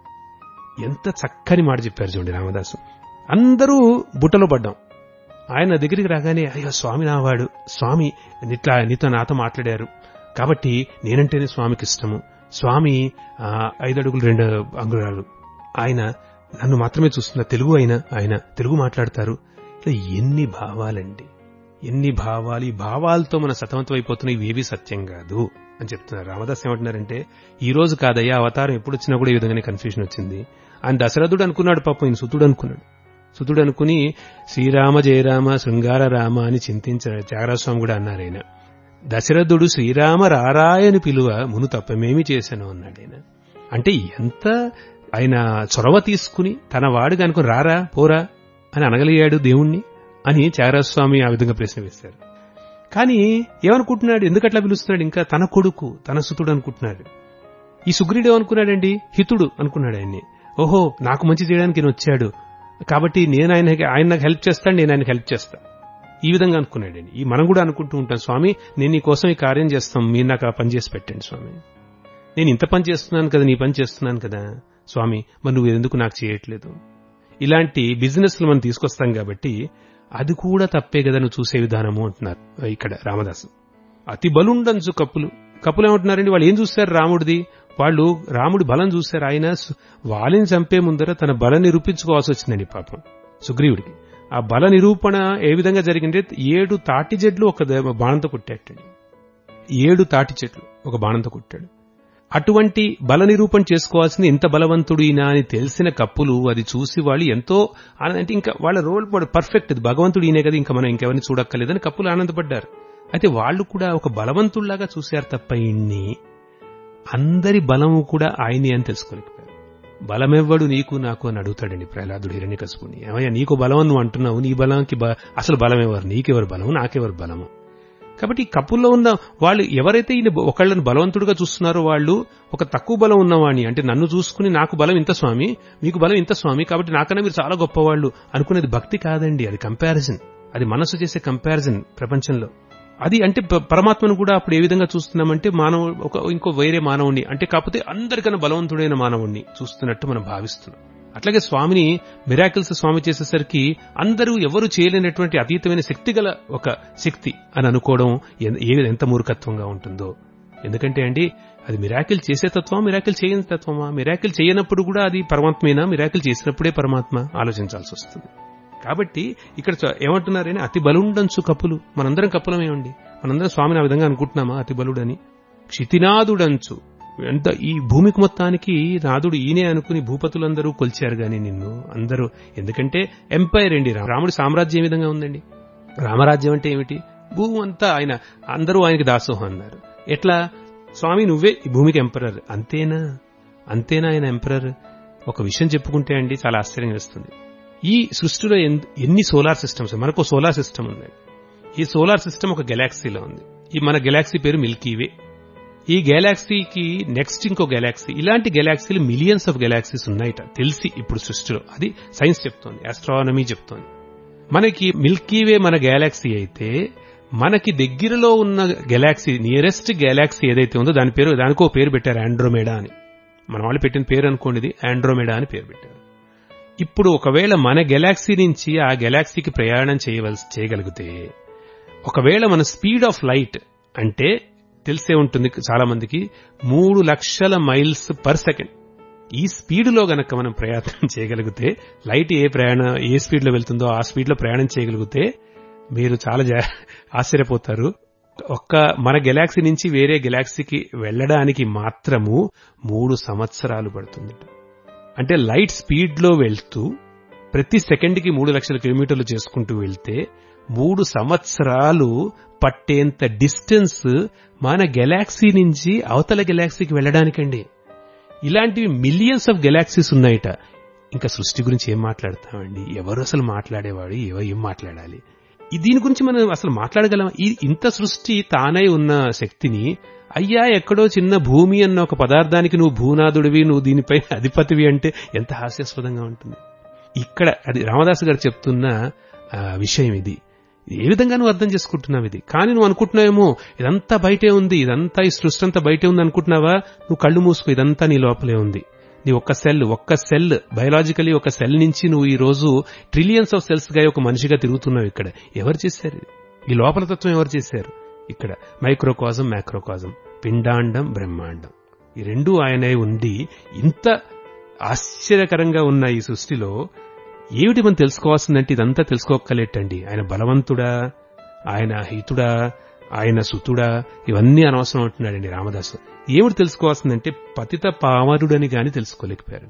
ఎంత చక్కని మాట చెప్పారు చూడండి రామదాసు అందరూ బుట్టలో పడ్డాం ఆయన దగ్గరికి రాగానే అయ్యో స్వామి నావాడు స్వామి ఇట్లా నీతో నాతో మాట్లాడారు కాబట్టి నేనంటేనే స్వామికి ఇష్టము స్వామి ఆ, ఐదు అడుగులు రెండు అంగుళాలు ఆయన నన్ను మాత్రమే చూస్తున్న తెలుగు అయినా ఆయన తెలుగు మాట్లాడతారు ఇలా ఎన్ని భావాలండి ఎన్ని భావాలు ఈ భావాలతో మన సతమతం అయిపోతున్నాయి ఇవేవి సత్యం కాదు అని చెప్తున్నారు రామదాస్ ఏమంటున్నారంటే ఈ రోజు కాదయ్యా అవతారం ఎప్పుడు వచ్చినా కూడా ఈ విధంగానే కన్ఫ్యూజన్ వచ్చింది ఆయన దశరథుడు అనుకున్నాడు పాపం ఈయన సుతుడు అనుకున్నాడు సుతుడు అనుకుని శ్రీరామ జయరామ శృంగార రామ అని చింతించారు త్యాగరాజస్వామి కూడా అన్నారు ఆయన దశరథుడు శ్రీరామ రారాయని పిలువ మును తప్పమేమి చేశాను అన్నాడు ఆయన అంటే ఎంత ఆయన చొరవ తీసుకుని తన వాడుగా అనుకుని రారా పోరా అని అనగలిగాడు దేవుణ్ణి అని త్యాగరాజస్వామి ఆ విధంగా ప్రశ్న వేశారు కానీ ఏమనుకుంటున్నాడు ఎందుకట్లా పిలుస్తున్నాడు ఇంకా తన కొడుకు తన సుతుడు అనుకుంటున్నాడు ఈ సుగ్రీడు ఏమనుకున్నాడండి హితుడు అనుకున్నాడు ఆయన్ని ఓహో నాకు మంచి చేయడానికి ఈయన వచ్చాడు కాబట్టి నేను ఆయన ఆయన నాకు హెల్ప్ చేస్తాను నేను ఆయనకు హెల్ప్ చేస్తా ఈ విధంగా అనుకున్నాడండి ఈ మనం కూడా అనుకుంటూ ఉంటాం స్వామి నేను నీ కోసం ఈ కార్యం చేస్తాం మీరు నాకు ఆ పని చేసి పెట్టండి స్వామి నేను ఇంత పని చేస్తున్నాను కదా నీ పని చేస్తున్నాను కదా స్వామి మరి నువ్వు ఎందుకు నాకు చేయట్లేదు ఇలాంటి బిజినెస్లు మనం తీసుకొస్తాం కాబట్టి అది కూడా తప్పే కదా నువ్వు చూసే విధానము అంటున్నారు ఇక్కడ రామదాసు అతి బలుండంచు కప్పులు కప్పులు ఏమంటున్నారండి వాళ్ళు ఏం చూస్తారు రాముడిది వాళ్ళు రాముడి బలం చూశారు ఆయన సు- వాళ్ళని చంపే ముందర తన బలం నిరూపించుకోవాల్సి వచ్చిందండి పాపం సుగ్రీవుడికి ఆ బల నిరూపణ ఏ విధంగా జరిగిందంటే ఏడు తాటి చెట్లు ఒక ద- బాణంతో కొట్టాటండి ఏడు తాటి చెట్లు ఒక బాణంతో కొట్టాడు అటువంటి బల నిరూపణ చేసుకోవాల్సింది ఇంత బలవంతుడు ఈయన అని తెలిసిన కప్పులు అది చూసి వాళ్ళు ఎంతో ఆనంద- అంటే ఇంకా వాళ్ళ రోల్ మోడల్ పర్ఫెక్ట్ ఇది భగవంతుడు ఈయనే కదా ఇంకా మనం ఇంకెవరిని చూడక్కర్లేదని కప్పులు ఆనందపడ్డారు అయితే వాళ్ళు కూడా ఒక బలవంతుల్లాగా చూశారు తప్ప ఇన్ని అందరి బలము కూడా ఆయనే అని తెలుసుకోలేకపోయారు బలమెవ్వడు నీకు నాకు అని అడుగుతాడండి ప్రహ్లాదుడు హిరణ్యకశిపుని ఏమయ్యా నీకు బలం నువ్వు అంటున్నావు నీ బలంకి బ- అసలు బలం ఎవరు నీకెవరు బలము నాకెవరు బలము కాబట్టి ఈ కప్పుల్లో ఉన్న వాళ్ళు ఎవరైతే ఈయన ఒకళ్ళని బలవంతుడిగా చూస్తున్నారో వాళ్ళు ఒక తక్కువ బలం ఉన్నవాణి అంటే నన్ను చూసుకుని నాకు బలం ఇంత స్వామి మీకు బలం ఇంత స్వామి కాబట్టి నాకన్నా మీరు చాలా గొప్పవాళ్ళు అనుకునేది భక్తి కాదండి అది కంపారిజన్ అది మనసు చేసే కంపారిజన్ ప్రపంచంలో అది అంటే ప- పరమాత్మను కూడా అప్పుడు ఏ విధంగా చూస్తున్నామంటే మానవు ఒక ఇంకో వేరే మానవుణ్ణి అంటే కాకపోతే అందరికన్నా బలవంతుడైన మానవుణ్ణి చూస్తున్నట్టు మనం భావిస్తున్నాం అట్లాగే స్వామిని మిరాకిల్స్ స్వామి చేసేసరికి అందరూ ఎవరు చేయలేనటువంటి అతీతమైన శక్తి గల ఒక శక్తి అని అనుకోవడం ఎన్- ఏ ఎంత మూర్ఖత్వంగా ఉంటుందో ఎందుకంటే అండి అది మిరాకిల్ చేసే తత్వమా మిరాకిల్ చేయని తత్వమా మిరాకిల్ చేయనప్పుడు కూడా అది పరమాత్మేనా మిరాకిల్ చేసినప్పుడే పరమాత్మ ఆలోచించాల్సి వస్తుంది కాబట్టి ఇక్కడ చ- ఏమంటున్నారని అతి బలుండంచు కప్పులు మనందరం కప్పులమేమండి మనందరం స్వామిని ఆ విధంగా అనుకుంటున్నామా అతి బలుడని క్షితినాదుడంచు ఎంత ఈ భూమికి మొత్తానికి నాదుడు ఈయనే అనుకుని భూపతులందరూ కొల్చారు గాని నిన్ను అందరూ ఎందుకంటే ఎంపైర్ అండి రా- రాముడి సామ్రాజ్యం ఏ విధంగా ఉందండి రామరాజ్యం అంటే ఏమిటి భూమి అంతా ఆయన అందరూ ఆయనకి దాసోహం అన్నారు ఎట్లా స్వామి నువ్వే ఈ భూమికి ఎంపరర్ అంతేనా అంతేనా ఆయన ఎంపరర్ ఒక విషయం చెప్పుకుంటే అండి చాలా ఆశ్చర్యం వేస్తుంది ఈ సృష్టిలో ఎన్- ఎన్ని సోలార్ సిస్టమ్స్ మనకు సోలార్ సిస్టమ్ ఉంది ఈ సోలార్ సిస్టమ్ ఒక గెలాక్సీలో ఉంది ఈ మన గెలాక్సీ పేరు మిల్కీవే ఈ గెలాక్సీకి నెక్స్ట్ ఇంకో గెలాక్సీ ఇలాంటి గెలాక్సీలు మిలియన్స్ ఆఫ్ గెలాక్సీస్ ఉన్నాయిట తెలిసి ఇప్పుడు సృష్టిలో అది సైన్స్ చెప్తోంది ఆస్ట్రానమీ చెప్తోంది మనకి మిల్కీవే మన గెలాక్సీ అయితే మనకి దగ్గరలో ఉన్న గెలాక్సీ నియరెస్ట్ గెలాక్సీ ఏదైతే ఉందో దాని పేరు దానికో పేరు పెట్టారు ఆండ్రోమేడా అని మన వాళ్ళు పెట్టిన పేరు అనుకోండి ఇది ఆండ్రోమేడా అని పేరు పెట్టారు ఇప్పుడు ఒకవేళ మన గెలాక్సీ నుంచి ఆ గెలాక్సీకి ప్రయాణం చేయవలసి చేయగలిగితే ఒకవేళ మన స్పీడ్ ఆఫ్ లైట్ అంటే తెలిసే ఉంటుంది చాలా మందికి మూడు లక్షల మైల్స్ పర్ సెకండ్ ఈ స్పీడ్లో గనక మనం ప్రయాణం చేయగలిగితే లైట్ ఏ ప్రయాణం ఏ స్పీడ్లో వెళ్తుందో ఆ స్పీడ్లో ప్రయాణం చేయగలిగితే మీరు చాలా జా- ఆశ్చర్యపోతారు ఒక్క మన గెలాక్సీ నుంచి వేరే గెలాక్సీకి వెళ్ళడానికి మాత్రము మూడు సంవత్సరాలు పడుతుంది అంటే లైట్ స్పీడ్ లో వెళ్తూ ప్రతి సెకండ్ కి మూడు లక్షల కిలోమీటర్లు చేసుకుంటూ వెళ్తే మూడు సంవత్సరాలు పట్టేంత డిస్టెన్స్ మన గెలాక్సీ నుంచి అవతల గెలాక్సీకి వెళ్ళడానికండి ఇలాంటివి మిలియన్స్ ఆఫ్ గెలాక్సీస్ ఉన్నాయట ఇంకా సృష్టి గురించి ఏం మాట్లాడతామండి ఎవరు అసలు మాట్లాడేవాడు ఎవరు ఏం మాట్లాడాలి ఈ దీని గురించి మనం అసలు మాట్లాడగలం ఈ ఇంత సృష్టి తానై ఉన్న శక్తిని అయ్యా ఎక్కడో చిన్న భూమి అన్న ఒక పదార్థానికి నువ్వు భూనాథుడివి నువ్వు దీనిపై అధిపతివి అంటే ఎంత హాస్యాస్పదంగా ఉంటుంది ఇక్కడ అది రామదాసు గారు చెప్తున్న ఆ, విషయం ఇది ఏ విధంగా నువ్వు అర్థం చేసుకుంటున్నావు ఇది కానీ నువ్వు అనుకుంటున్నావేమో ఇదంతా బయటే ఉంది ఇదంతా ఈ సృష్టి అంతా బయటే ఉంది అనుకుంటున్నావా నువ్వు కళ్ళు మూసుకో ఇదంతా నీ లోపలే ఉంది నీ ఒక్క సెల్ ఒక్క సెల్ బయలాజికలీ ఒక సెల్ నుంచి నువ్వు ఈ రోజు ట్రిలియన్స్ ఆఫ్ సెల్స్ గా ఒక మనిషిగా తిరుగుతున్నావు ఇక్కడ ఎవరు చేశారు ఇది? ఈ లోపల తత్వం ఎవరు చేశారు ఇక్కడ మైక్రోకాజం మ్యాక్రోకాజం పిండాండం బ్రహ్మాండం ఈ రెండు ఆయనే ఉండి ఇంత ఆశ్చర్యకరంగా ఉన్న ఈ సృష్టిలో ఏమిటి మనం తెలుసుకోవాల్సిందంటే ఇదంతా తెలుసుకోక్కలేటండి ఆయన బలవంతుడా ఆయన హితుడా ఆయన సుతుడా ఇవన్నీ అనవసరం అంటున్నాడండి రామదాసు ఏమిటి తెలుసుకోవాల్సిందంటే పతిత పామరుడని గాని తెలుసుకోలేకపోయారు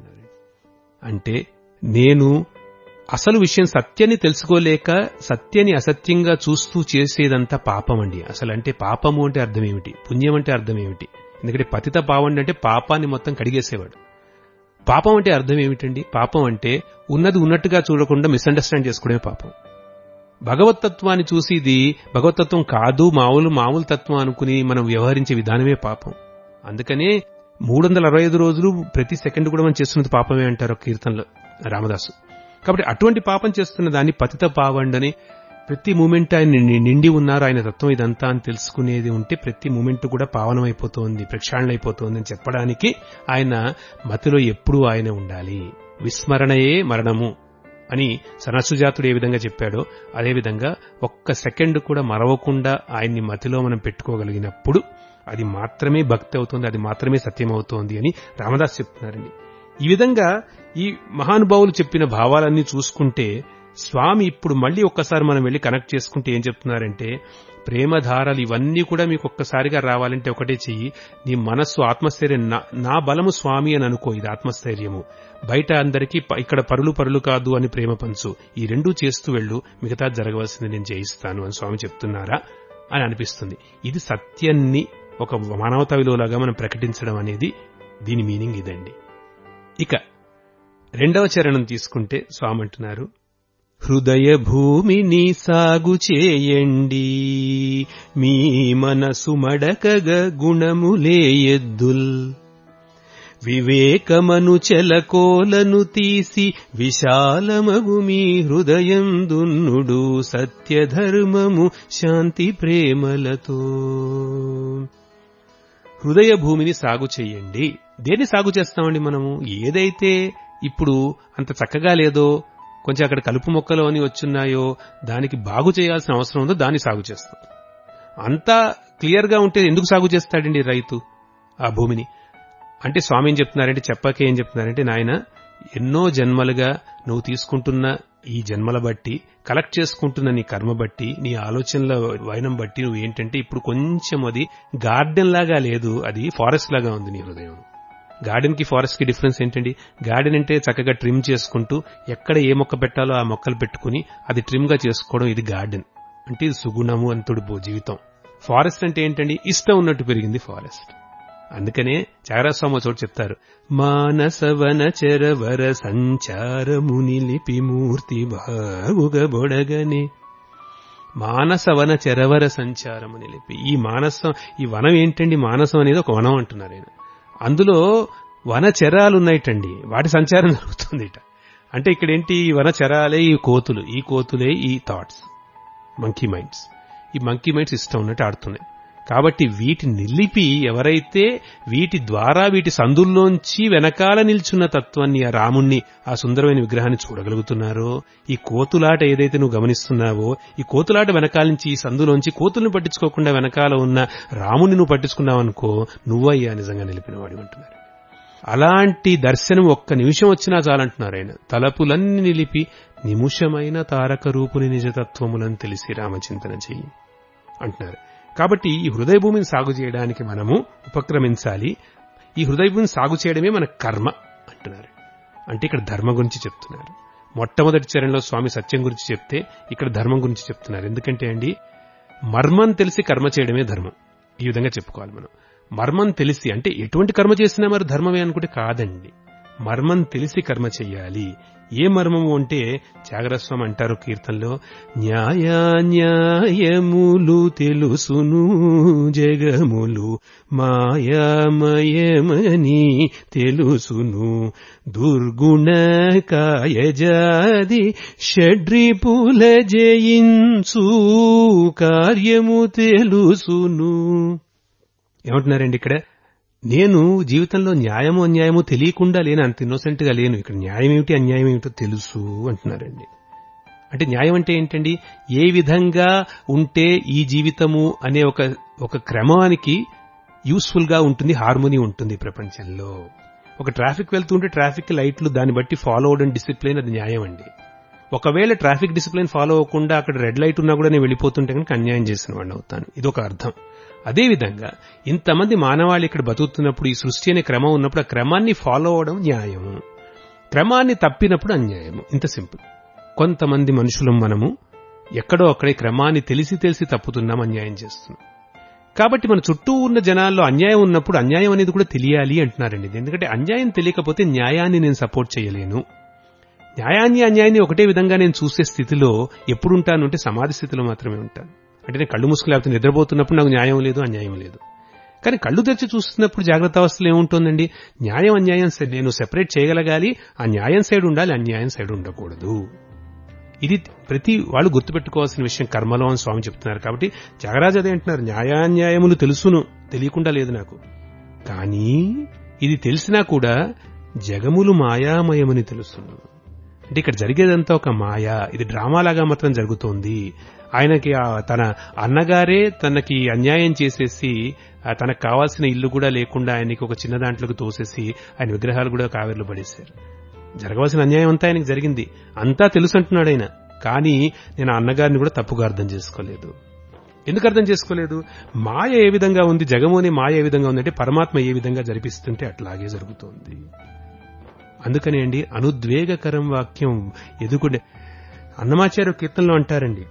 అంటే నేను అసలు విషయం సత్యాన్ని తెలుసుకోలేక సత్యాన్ని అసత్యంగా చూస్తూ చేసేదంతా పాపం అండి అసలు అంటే పాపము అంటే అర్థం ఏమిటి పుణ్యం అంటే అర్థం ఏమిటి ఎందుకంటే పతిత పావండి అంటే పాపాన్ని మొత్తం కడిగేసేవాడు పాపం అంటే అర్థం ఏమిటండి పాపం అంటే ఉన్నది ఉన్నట్టుగా చూడకుండా మిస్అండర్స్టాండ్ చేసుకోవడమే పాపం భగవతత్వాన్ని చూసి ఇది భగవతత్వం కాదు మామూలు మామూలు తత్వం అనుకుని మనం వ్యవహరించే విధానమే పాపం అందుకనే మూడు వందల అరవై ఐదు రోజులు ప్రతి సెకండ్ కూడా మనం చేస్తున్నది పాపమే అంటారు ఒక కీర్తనలో రామదాసు కాబట్టి అటువంటి పాపం చేస్తున్న దాన్ని పతిత పావండని ప్రతి మూమెంట్ ఆయన ని- నిండి ఉన్నారు ఆయన తత్వం ఇదంతా అని తెలుసుకునేది ఉంటే ప్రతి మూమెంట్ కూడా పావనమైపోతోంది ప్రక్షాళనైపోతోంది అని చెప్పడానికి ఆయన మతిలో ఎప్పుడూ ఆయన ఉండాలి విస్మరణయే మరణము అని సనసుజాతుడు ఏ విధంగా చెప్పాడో అదేవిధంగా ఒక్క సెకండ్ కూడా మరవకుండా ఆయన్ని మతిలో మనం పెట్టుకోగలిగినప్పుడు అది మాత్రమే భక్తి అవుతుంది అది మాత్రమే సత్యం అవుతోంది అని రామదాస్ చెప్తున్నారండి ఈ విధంగా ఈ మహానుభావులు చెప్పిన భావాలన్నీ చూసుకుంటే స్వామి ఇప్పుడు మళ్ళీ ఒక్కసారి మనం వెళ్ళి కనెక్ట్ చేసుకుంటే ఏం చెప్తున్నారంటే ప్రేమధారలు ఇవన్నీ కూడా మీకు ఒక్కసారిగా రావాలంటే ఒకటే చెయ్యి నీ మనస్సు ఆత్మస్థైర్యం నా- నా బలము స్వామి అని అనుకో ఇది ఆత్మస్థైర్యము బయట అందరికీ ప- ఇక్కడ పరులు పరులు కాదు అని ప్రేమ పంచు ఈ రెండూ చేస్తూ వెళ్ళు మిగతా జరగవలసింది నేను జయిస్తాను అని స్వామి చెప్తున్నారా అని అనిపిస్తుంది ఇది సత్యాన్ని ఒక మానవతా విలువలాగా మనం ప్రకటించడం అనేది దీని మీనింగ్ ఇదండి ఇక రెండవ చరణం తీసుకుంటే స్వామి అంటున్నారు హృదయ భూమిని సాగు చేయండి మీ మనసు మడకగ గుణములే ఎద్దుల్ వివేకమను చెలకోలను తీసి విశాలమగు మీ హృదయం దున్నుడు సత్యధర్మము శాంతి ప్రేమలతో హృదయ భూమిని సాగు చేయండి దేన్ని సాగు చేస్తామండి మనము ఏదైతే ఇప్పుడు అంత చక్కగా లేదో కొంచెం అక్కడ కలుపు మొక్కలు అని వచ్చున్నాయో దానికి బాగు చేయాల్సిన అవసరం ఉందో దాన్ని సాగు చేస్తాం అంతా క్లియర్ గా ఉంటే ఎందుకు సాగు చేస్తాడండి రైతు ఆ భూమిని అంటే స్వామి ఏం చెప్తున్నారంటే చెప్పకే ఏం చెప్తున్నారంటే నాయన ఎన్నో జన్మలుగా నువ్వు తీసుకుంటున్న ఈ జన్మల బట్టి కలెక్ట్ చేసుకుంటున్న నీ కర్మ బట్టి నీ ఆలోచనల వైనం బట్టి నువ్వు ఏంటంటే ఇప్పుడు కొంచెం అది గార్డెన్ లాగా లేదు అది ఫారెస్ట్ లాగా ఉంది నీ హృదయం గార్డెన్ కి ఫారెస్ట్ కి డిఫరెన్స్ ఏంటండి గార్డెన్ అంటే చక్కగా ట్రిమ్ చేసుకుంటూ ఎక్కడ ఏ మొక్క పెట్టాలో ఆ మొక్కలు పెట్టుకుని అది ట్రిమ్ గా చేసుకోవడం ఇది గార్డెన్ అంటే ఇది సుగుణము అంతుడు బో జీవితం ఫారెస్ట్ అంటే ఏంటండి ఇష్టం ఉన్నట్టు పెరిగింది ఫారెస్ట్ అందుకనే చాగరాస్వామి చోటు చెప్తారు మానసవన చెరవర సంచారము నిలిపి మూర్తి బాగుగా బొడగనే మానసవన చెరవర సంచారము నిలిపి ఈ మానసం ఈ వనం ఏంటండి మానసం అనేది ఒక వనం అంటున్నారు ఆయన అందులో వన చెరాలు ఉన్నాయిటండి వాటి సంచారం జరుగుతుంది ఇట అంటే ఇక్కడ ఏంటి ఈ వన చెరాలే ఈ కోతులు ఈ కోతులే ఈ థాట్స్ మంకీ మైండ్స్ ఈ మంకీ మైండ్స్ ఇష్టం ఉన్నట్టు ఆడుతున్నాయి కాబట్టి వీటి నిలిపి ఎవరైతే వీటి ద్వారా వీటి సందుల్లోంచి వెనకాల నిల్చున్న తత్వాన్ని ఆ రాముణ్ణి ఆ సుందరమైన విగ్రహాన్ని చూడగలుగుతున్నారో ఈ కోతులాట ఏదైతే నువ్వు గమనిస్తున్నావో ఈ కోతులాట వెనకాల నుంచి ఈ సందులోంచి కోతుల్ని పట్టించుకోకుండా వెనకాల ఉన్న రాముణ్ణి నువ్వు పట్టించుకున్నావనుకో నువ్వయ్యా నిజంగా నిలిపిన వాడి అంటున్నారు అలాంటి దర్శనం ఒక్క నిమిషం వచ్చినా చాలంటున్నారు ఆయన తలపులన్నీ నిలిపి నిముషమైన తారక రూపుని నిజతత్వములను తెలిసి రామచింతన చెయ్యి అంటున్నారు కాబట్టి ఈ హృదయ భూమిని సాగు చేయడానికి మనము ఉపక్రమించాలి ఈ హృదయ భూమిని సాగు చేయడమే మన కర్మ అంటున్నారు అంటే ఇక్కడ ధర్మ గురించి చెప్తున్నారు మొట్టమొదటి చరణంలో స్వామి సత్యం గురించి చెప్తే ఇక్కడ ధర్మం గురించి చెప్తున్నారు ఎందుకంటే అండి మర్మం తెలిసి కర్మ చేయడమే ధర్మం ఈ విధంగా చెప్పుకోవాలి మనం మర్మం తెలిసి అంటే ఎటువంటి కర్మ చేసినా మరి ధర్మమే అనుకుంటే కాదండి మర్మం తెలిసి కర్మ చెయ్యాలి ఏ మర్మము అంటే త్యాగరస్వామి అంటారు కీర్తనలో న్యాయాన్యాయములు తెలుసును జగములు మాయామయమని తెలుసును దుర్గుణ కాయజాది షడ్రిపుల జయించు కార్యము తెలుసును ఏమంటున్నారండి ఇక్కడ నేను జీవితంలో న్యాయము అన్యాయము తెలియకుండా లేను అంత ఇన్నోసెంట్ గా లేను ఇక్కడ న్యాయం ఏమిటి అన్యాయం ఏమిటో తెలుసు అంటున్నారండి అంటే న్యాయం అంటే ఏంటండి ఏ విధంగా ఉంటే ఈ జీవితము అనే ఒక ఒక క్రమానికి యూస్ఫుల్ గా ఉంటుంది హార్మోనీ ఉంటుంది ఈ ప్రపంచంలో ఒక ట్రాఫిక్ వెళ్తుంటే ట్రాఫిక్ లైట్లు దాన్ని బట్టి ఫాలో అవడం డిసిప్లిన్ అది న్యాయం అండి ఒకవేళ ట్రాఫిక్ డిసిప్లిన్ ఫాలో అవ్వకుండా అక్కడ రెడ్ లైట్ ఉన్నా కూడా నేను వెళ్ళిపోతుంటే కనుక అన్యాయం చేసిన వాడిని అవుతాను ఇది ఒక అర్థం అదేవిధంగా ఇంతమంది మానవాళి ఇక్కడ బతుకుతున్నప్పుడు ఈ సృష్టి అనే క్రమం ఉన్నప్పుడు ఆ క్రమాన్ని ఫాలో అవడం న్యాయము క్రమాన్ని తప్పినప్పుడు అన్యాయము ఇంత సింపుల్ కొంతమంది మనుషులం మనము ఎక్కడో అక్కడే క్రమాన్ని తెలిసి తెలిసి తప్పుతున్నాం అన్యాయం చేస్తున్నాం కాబట్టి మన చుట్టూ ఉన్న జనాల్లో అన్యాయం ఉన్నప్పుడు అన్యాయం అనేది కూడా తెలియాలి అంటున్నారండి ఇది. ఎందుకంటే అన్యాయం తెలియకపోతే న్యాయాన్ని నేను సపోర్ట్ చేయలేను న్యాయాన్ని అన్యాయాన్ని ఒకటే విధంగా నేను చూసే స్థితిలో ఎప్పుడు ఉంటాను అంటే సమాధి స్థితిలో మాత్రమే ఉంటాను అంటే నేను కళ్ళు మూసుకు లేకపోతే నిద్రపోతున్నప్పుడు నాకు న్యాయం లేదు అన్యాయం లేదు కానీ కళ్ళు తెరిచి చూస్తున్నప్పుడు జాగ్రత్త అవస్థలో ఏముంటుందండి న్యాయం అన్యాయం సై- నేను సెపరేట్ చేయగలగాలి ఆ న్యాయం సైడ్ ఉండాలి అన్యాయం సైడ్ ఉండకూడదు ఇది ప్రతి వాళ్ళు గుర్తుపెట్టుకోవాల్సిన విషయం కర్మలో అని స్వామి చెప్తున్నారు కాబట్టి జగరాజు అదే అంటున్నారు న్యాయాన్యాయములు తెలుసును తెలియకుండా లేదు నాకు కానీ ఇది తెలిసినా కూడా జగములు మాయామయమని తెలుసును అంటే ఇక్కడ జరిగేదంతా ఒక మాయ ఇది డ్రామాలాగా మాత్రం జరుగుతోంది ఆయనకి ఆ తన అన్నగారే తనకి అన్యాయం చేసేసి ఆ తనకు కావాల్సిన ఇల్లు కూడా లేకుండా ఆయనకి ఒక చిన్న దాంట్లోకి తోసేసి ఆయన విగ్రహాలు కూడా కావేర్లు పడేశారు జరగవలసిన అన్యాయం అంతా ఆయనకి జరిగింది అంతా తెలుసు అంటున్నాడు ఆయన కానీ నేను ఆ అన్నగారిని కూడా తప్పుగా అర్థం చేసుకోలేదు ఎందుకు అర్థం చేసుకోలేదు మాయ ఏ విధంగా ఉంది జగము అనే మాయ ఏ విధంగా ఉందంటే పరమాత్మ ఏ విధంగా జరిపిస్తుంటే అట్లాగే జరుగుతోంది అందుకనే అండి అనుద్వేగకరం వాక్యం ఎదుగుండే అన్నమాచార్య కీర్తనలో అంటారండి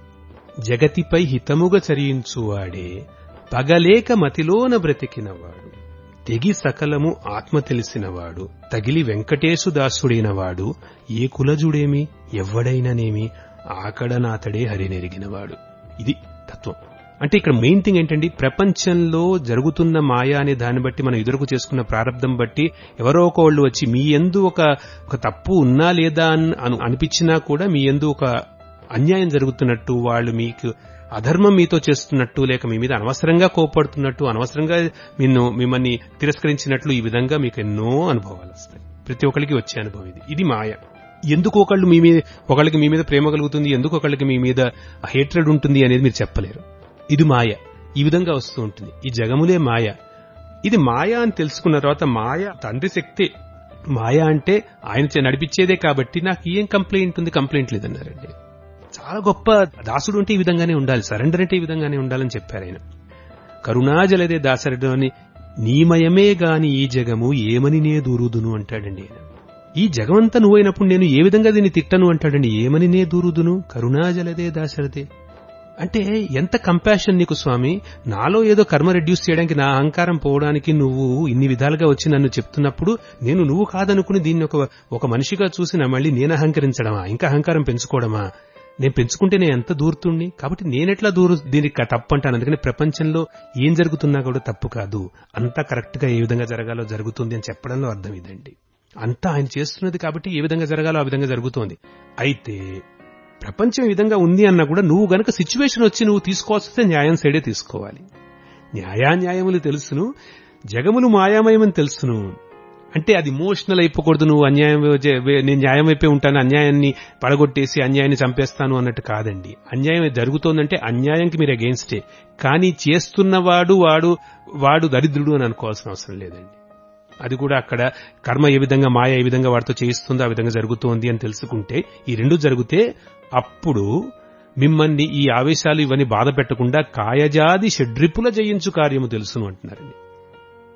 జగతిపై హితముగా చరించువాడే పగలేక మతిలోన బ్రతికినవాడు తెగి సకలము ఆత్మ తెలిసినవాడు తగిలి వెంకటేశు దాసుడైనవాడు ఏ కులజుడేమి ఎవ్వడైననేమి ఆకడనాతడే హరినెరిగినవాడు ఇది తత్వం అంటే ఇక్కడ మెయిన్ థింగ్ ఏంటండి ప్రపంచంలో జరుగుతున్న మాయ అనే దాన్ని బట్టి మనం ఎదురుకు చేసుకున్న ప్రారంధం బట్టి ఎవరో ఒకళ్ళు వచ్చి మీ ఎందు ఒక ఒక తప్పు ఉన్నా లేదా అన్- అను- అనిపించినా కూడా మీ ఎందు ఒక అన్యాయం జరుగుతున్నట్టు వాళ్ళు మీకు అధర్మం మీతో చేస్తున్నట్టు లేక మీ మీద అనవసరంగా కోపడుతున్నట్టు అనవసరంగా నిన్ను మిమ్మల్ని తిరస్కరించినట్లు ఈ విధంగా మీకు ఎన్నో అనుభవాలు వస్తాయి ప్రతి ఒక్కరికి వచ్చే అనుభవం ఇది ఇది మాయ ఎందుకు ఒకళ్ళు మీ మీద ఒకళ్ళకి మీ మీద ప్రేమ కలుగుతుంది ఎందుకు ఒకళ్ళకి మీ మీద హేట్రెడ్ ఉంటుంది అనేది మీరు చెప్పలేరు ఇది మాయ ఈ విధంగా వస్తూ ఉంటుంది ఈ జగములే మాయ ఇది మాయ అని తెలుసుకున్న తర్వాత మాయ తండ్రి శక్తి మాయ అంటే ఆయన చే- నడిపించేదే కాబట్టి నాకు ఏం కంప్లైంట్ ఉంది కంప్లైంట్ లేదన్నారండి చాలా గొప్ప దాసుడు అంటే ఈ విధంగానే ఉండాలి సరెండర్ అంటే ఈ విధంగానే ఉండాలని చెప్పారు ఆయన కరుణాజలదే దాసరుడు అని నీమయమే గాని ఈ జగము ఏమని నే దూరుదును అంటాడండి ఆయన ఈ జగమంతా నువ్వైనప్పుడు నేను ఏ విధంగా దీన్ని తిట్టను అంటాడండి ఏమని నే దూరుదును కరుణాజలదే దాశరథే అంటే ఎంత కంపాషన్ నీకు స్వామి నాలో ఏదో కర్మ రెడ్యూస్ చేయడానికి నా అహంకారం పోవడానికి నువ్వు ఇన్ని విధాలుగా వచ్చి నన్ను చెప్తున్నప్పుడు నేను నువ్వు కాదనుకుని దీన్ని ఒక ఒక మనిషిగా చూసి నా మళ్ళీ నేను అహంకరించడమా ఇంకా అహంకారం పెంచుకోవడమా నేను పెంచుకుంటే నేను ఎంత దూరుతుండి కాబట్టి నేనెట్లా దూరు దీనికి క- తప్పు అంటాను అందుకని ప్రపంచంలో ఏం జరుగుతున్నా కూడా తప్పు కాదు అంతా కరెక్ట్ గా ఏ విధంగా జరగాలో జరుగుతుంది అని చెప్పడంలో అర్థం ఇదండి అంతా ఆయన చేస్తున్నది కాబట్టి ఏ విధంగా జరగాలో ఆ విధంగా జరుగుతోంది అయితే ప్రపంచం ఈ విధంగా ఉంది అన్నా కూడా నువ్వు గనక సిచ్యువేషన్ వచ్చి నువ్వు తీసుకోవాల్సి న్యాయం సైడే తీసుకోవాలి న్యాయాన్యాయములు తెలుసును జగములు మాయామయమని తెలుసును అంటే అది ఇమోషనల్ అయిపోకూడదు నువ్వు అన్యాయం చే- వే- నేను న్యాయం అయిపోయి ఉంటాను అన్యాయాన్ని పడగొట్టేసి అన్యాయాన్ని చంపేస్తాను అన్నట్టు కాదండి అన్యాయం జరుగుతోందంటే అన్యాయంకి మీరు అగేన్స్టే కానీ చేస్తున్నవాడు వాడు వాడు దరిద్రుడు అని అనుకోవాల్సిన అవసరం లేదండి అది కూడా అక్కడ కర్మ ఏ విధంగా మాయ ఏ విధంగా వాడితో చేయిస్తుందో ఆ విధంగా జరుగుతోంది అని తెలుసుకుంటే ఈ రెండు జరిగితే అప్పుడు మిమ్మల్ని ఈ ఆవేశాలు ఇవన్నీ బాధ పెట్టకుండా కాయజాది షడ్రిపుల జయించు కార్యము తెలుసును అంటున్నారండి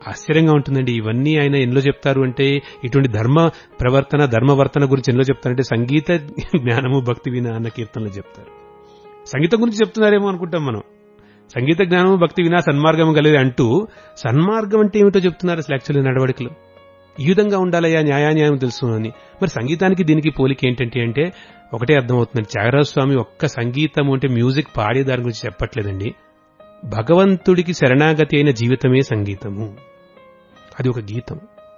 ఆశ్చర్యంగా ఉంటుందండి ఇవన్నీ ఆయన ఎన్నో చెప్తారు అంటే ఇటువంటి ధర్మ ప్రవర్తన ధర్మవర్తన గురించి ఎన్నో చెప్తారంటే సంగీత జ్ఞానము భక్తి వినా అన్న కీర్తనలు చెప్తారు సంగీతం గురించి చెప్తున్నారేమో అనుకుంటాం మనం సంగీత జ్ఞానము భక్తి వినా సన్మార్గం కలిగి అంటూ సన్మార్గం అంటే ఏమిటో చెప్తున్నారు అసలు యాక్చువల్లీ నడవడికలో ఈ విధంగా ఉండాలయ్యా న్యాయాన్యాయం తెలుసు అని మరి సంగీతానికి దీనికి పోలిక ఏంటంటే అంటే ఒకటే అర్థమవుతుంది త్యాగరాజ స్వామి ఒక్క సంగీతం అంటే మ్యూజిక్ పాడే దాని గురించి చెప్పట్లేదండి భగవంతుడికి శరణాగతి అయిన జీవితమే సంగీతము అది ఒక గీతం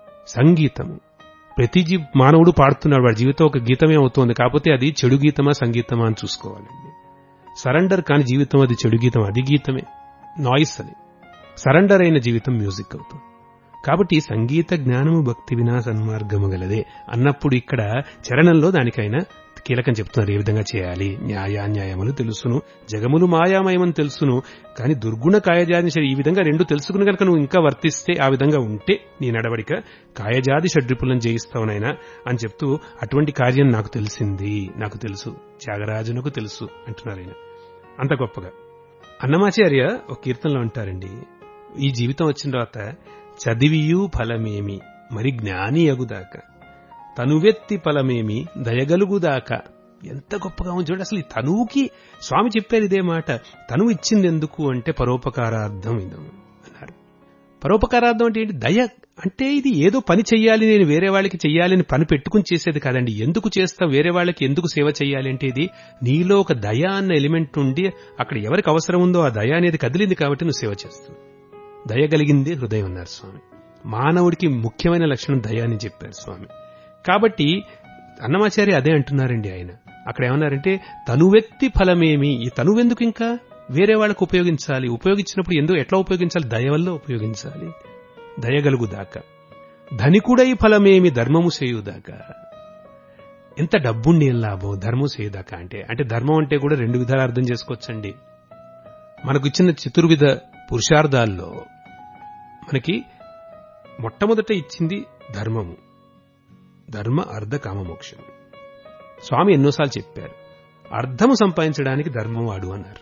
సంగీతము ప్రతి జీ మానవుడు పాడుతున్నాడు వాడి జీవితం ఒక గీతమే అవుతోంది కాకపోతే అది చెడు గీతమా సంగీతమా అని చూసుకోవాలండి సరెండర్ కాని జీవితం అది చెడు గీతం అది గీతమే నాయిస్ అది సరెండర్ అయిన జీవితం మ్యూజిక్ అవుతుంది కాబట్టి సంగీత జ్ఞానము భక్తి వినా సన్మార్గము గలదే అన్నప్పుడు ఇక్కడ చరణంలో దానికైనా కీలకం చెప్తున్నారు ఏ విధంగా చేయాలి న్యాయాన్యాయములు తెలుసును జగములు మాయామయమని తెలుసును కానీ దుర్గుణ కాయజాతి షడ్- ఈ విధంగా రెండు తెలుసుకుని కనుక నువ్వు ఇంకా వర్తిస్తే ఆ విధంగా ఉంటే నీ నడవడిక కాయజాతి షడ్రిపులను జయిస్తావునైనా అని చెప్తూ అటువంటి కార్యం నాకు తెలిసింది నాకు తెలుసు త్యాగరాజునకు తెలుసు అంటున్నారు ఆయన అంత గొప్పగా అన్నమాచార్య ఒక కీర్తనలో అంటారండి ఈ జీవితం వచ్చిన తర్వాత చదివియు ఫలమేమి మరి జ్ఞాని అగుదాకా తనువెత్తి ఫలమేమి దయగలుగుదాకా ఎంత గొప్పగా ఉంది చూడండి అసలు ఈ తనువుకి స్వామి చెప్పారు ఇదే మాట తనువు ఇచ్చింది ఎందుకు అంటే పరోపకారార్థం ఇదం అన్నారు పరోపకారార్థం అంటే ఏంటి దయ అంటే ఇది ఏదో పని చెయ్యాలి నేను వేరే వాళ్ళకి చెయ్యాలని పని పెట్టుకుని చేసేది కాదండి ఎందుకు చేస్తావు వేరే వాళ్ళకి ఎందుకు సేవ చెయ్యాలి అంటే ఇది నీలో ఒక దయ అన్న ఎలిమెంట్ ఉండి అక్కడ ఎవరికి అవసరం ఉందో ఆ దయ అనేది కదిలింది కాబట్టి నువ్వు సేవ చేస్తావు దయ కలిగింది హృదయం అన్నారు స్వామి మానవుడికి ముఖ్యమైన లక్షణం దయ అని చెప్పారు స్వామి కాబట్టి అన్నమాచార్య అదే అంటున్నారండి ఆయన అక్కడ ఏమన్నారంటే తనువెత్తి ఫలమేమి ఈ తనువెందుకు ఇంకా వేరే వాళ్ళకు ఉపయోగించాలి ఉపయోగించినప్పుడు ఎందుకు ఎట్లా ఉపయోగించాలి దయ వల్ల ఉపయోగించాలి దయగలుగుదాకా ధనికుడై ఫలమేమి ధర్మము చేయుదాకా ఎంత డబ్బుండి ఏం లాభం ధర్మం చేయదాకా అంటే అంటే ధర్మం అంటే కూడా రెండు విధాలు అర్థం చేసుకోవచ్చండి మనకు ఇచ్చిన చతుర్విధ పురుషార్థాల్లో మనకి మొట్టమొదట ఇచ్చింది ధర్మము ధర్మ అర్ధ కామమోక్షం స్వామి ఎన్నోసార్లు చెప్పారు అర్థము సంపాదించడానికి ధర్మం వాడు అన్నారు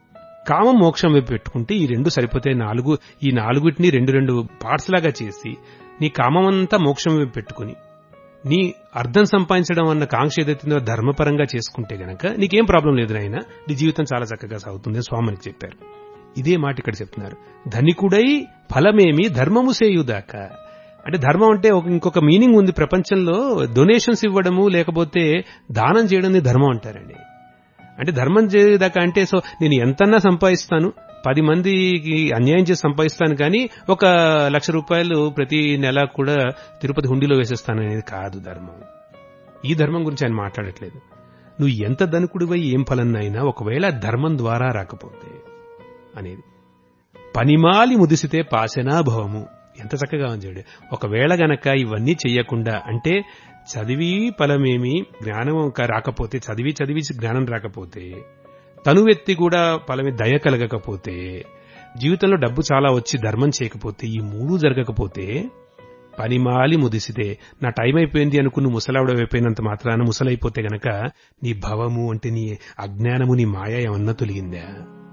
కామం మోక్షం వైపు పెట్టుకుంటే ఈ రెండు సరిపోతే నాలుగు ఈ నాలుగుటిని రెండు రెండు పార్ట్స్ లాగా చేసి నీ కామమంతా మోక్షం వైపు పెట్టుకుని నీ అర్థం సంపాదించడం అన్న కాంక్ష ఏదైతుందో ధర్మపరంగా చేసుకుంటే గనక నీకేం ప్రాబ్లం లేదు నాయన నీ జీవితం చాలా చక్కగా సాగుతుంది అని స్వామికి చెప్పారు ఇదే మాట ఇక్కడ చెప్తున్నారు ధనికుడై ఫలమేమి ధర్మము సేయుదాకా అంటే ధర్మం అంటే ఒక ఇంకొక మీనింగ్ ఉంది ప్రపంచంలో డొనేషన్స్ ఇవ్వడము లేకపోతే దానం చేయడం ధర్మం అంటారండి అంటే ధర్మం చేయదాకా అంటే సో నేను ఎంతన్నా సంపాదిస్తాను పది మందికి అన్యాయం చేసి సంపాదిస్తాను కానీ ఒక లక్ష రూపాయలు ప్రతి నెల కూడా తిరుపతి హుండీలో వేసేస్తాను అనేది కాదు ధర్మం ఈ ధర్మం గురించి ఆయన మాట్లాడట్లేదు నువ్వు ఎంత ధనుకుడివై ఏం ఫలన్నైనా ఒకవేళ ధర్మం ద్వారా రాకపోతే అనేది పనిమాలి ముదిసితే పాశనాభవము ఎంత చక్కగా ఉంది చూడు ఒకవేళ గనక ఇవన్నీ చెయ్యకుండా అంటే చదివి ఫలమేమి జ్ఞానం క- రాకపోతే చదివి చదివి జ్ఞానం రాకపోతే తనువెత్తి కూడా ఫలమే దయ కలగకపోతే జీవితంలో డబ్బు చాలా వచ్చి ధర్మం చేయకపోతే ఈ మూడు జరగకపోతే పనిమాలి ముదిసితే నా టైం అయిపోయింది అనుకుని ముసలావిడ అయిపోయినంత మాత్రాన ముసలైపోతే గనక నీ భవము అంటే నీ అజ్ఞానము నీ మాయ ఏమన్నా తొలగిందా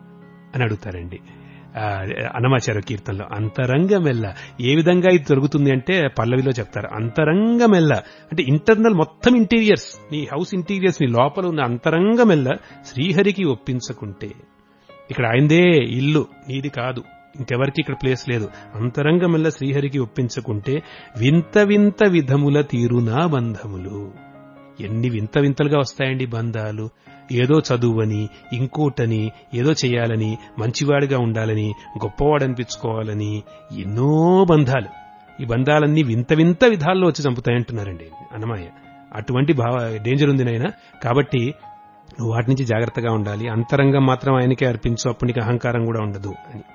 అని అడుగుతారండి ఆ, అన్నమాచార్య కీర్తనలో అంతరంగమెల్ల ఏ విధంగా ఇది దొరుకుతుంది అంటే పల్లవిలో చెప్తారు అంతరంగమెల్ల అంటే ఇంటర్నల్ మొత్తం ఇంటీరియర్స్ నీ హౌస్ ఇంటీరియర్స్ నీ లోపల ఉన్న అంతరంగమెల్ల శ్రీహరికి ఒప్పించకుంటే ఇక్కడ ఆయనదే ఇల్లు నీది కాదు ఇంకెవరికి ఇక్కడ ప్లేస్ లేదు అంతరంగమెల్ల శ్రీహరికి ఒప్పించకుంటే వింత వింత విధముల తీరునా బంధములు ఎన్ని వింత వింతలుగా వస్తాయండి బంధాలు ఏదో చదువని ఇంకోటని ఏదో చేయాలని మంచివాడిగా ఉండాలని గొప్పవాడనిపించుకోవాలని ఎన్నో బంధాలు ఈ బంధాలన్నీ వింత వింత విధాల్లో వచ్చి చంపుతాయంటున్నారండి అన్నమయ్య అటువంటి భావ డేంజర్ ఉంది నాయన కాబట్టి నువ్వు వాటి నుంచి జాగ్రత్తగా ఉండాలి అంతరంగం మాత్రం ఆయనకే అర్పించు అప్పుడు నీకు అహంకారం కూడా ఉండదు అని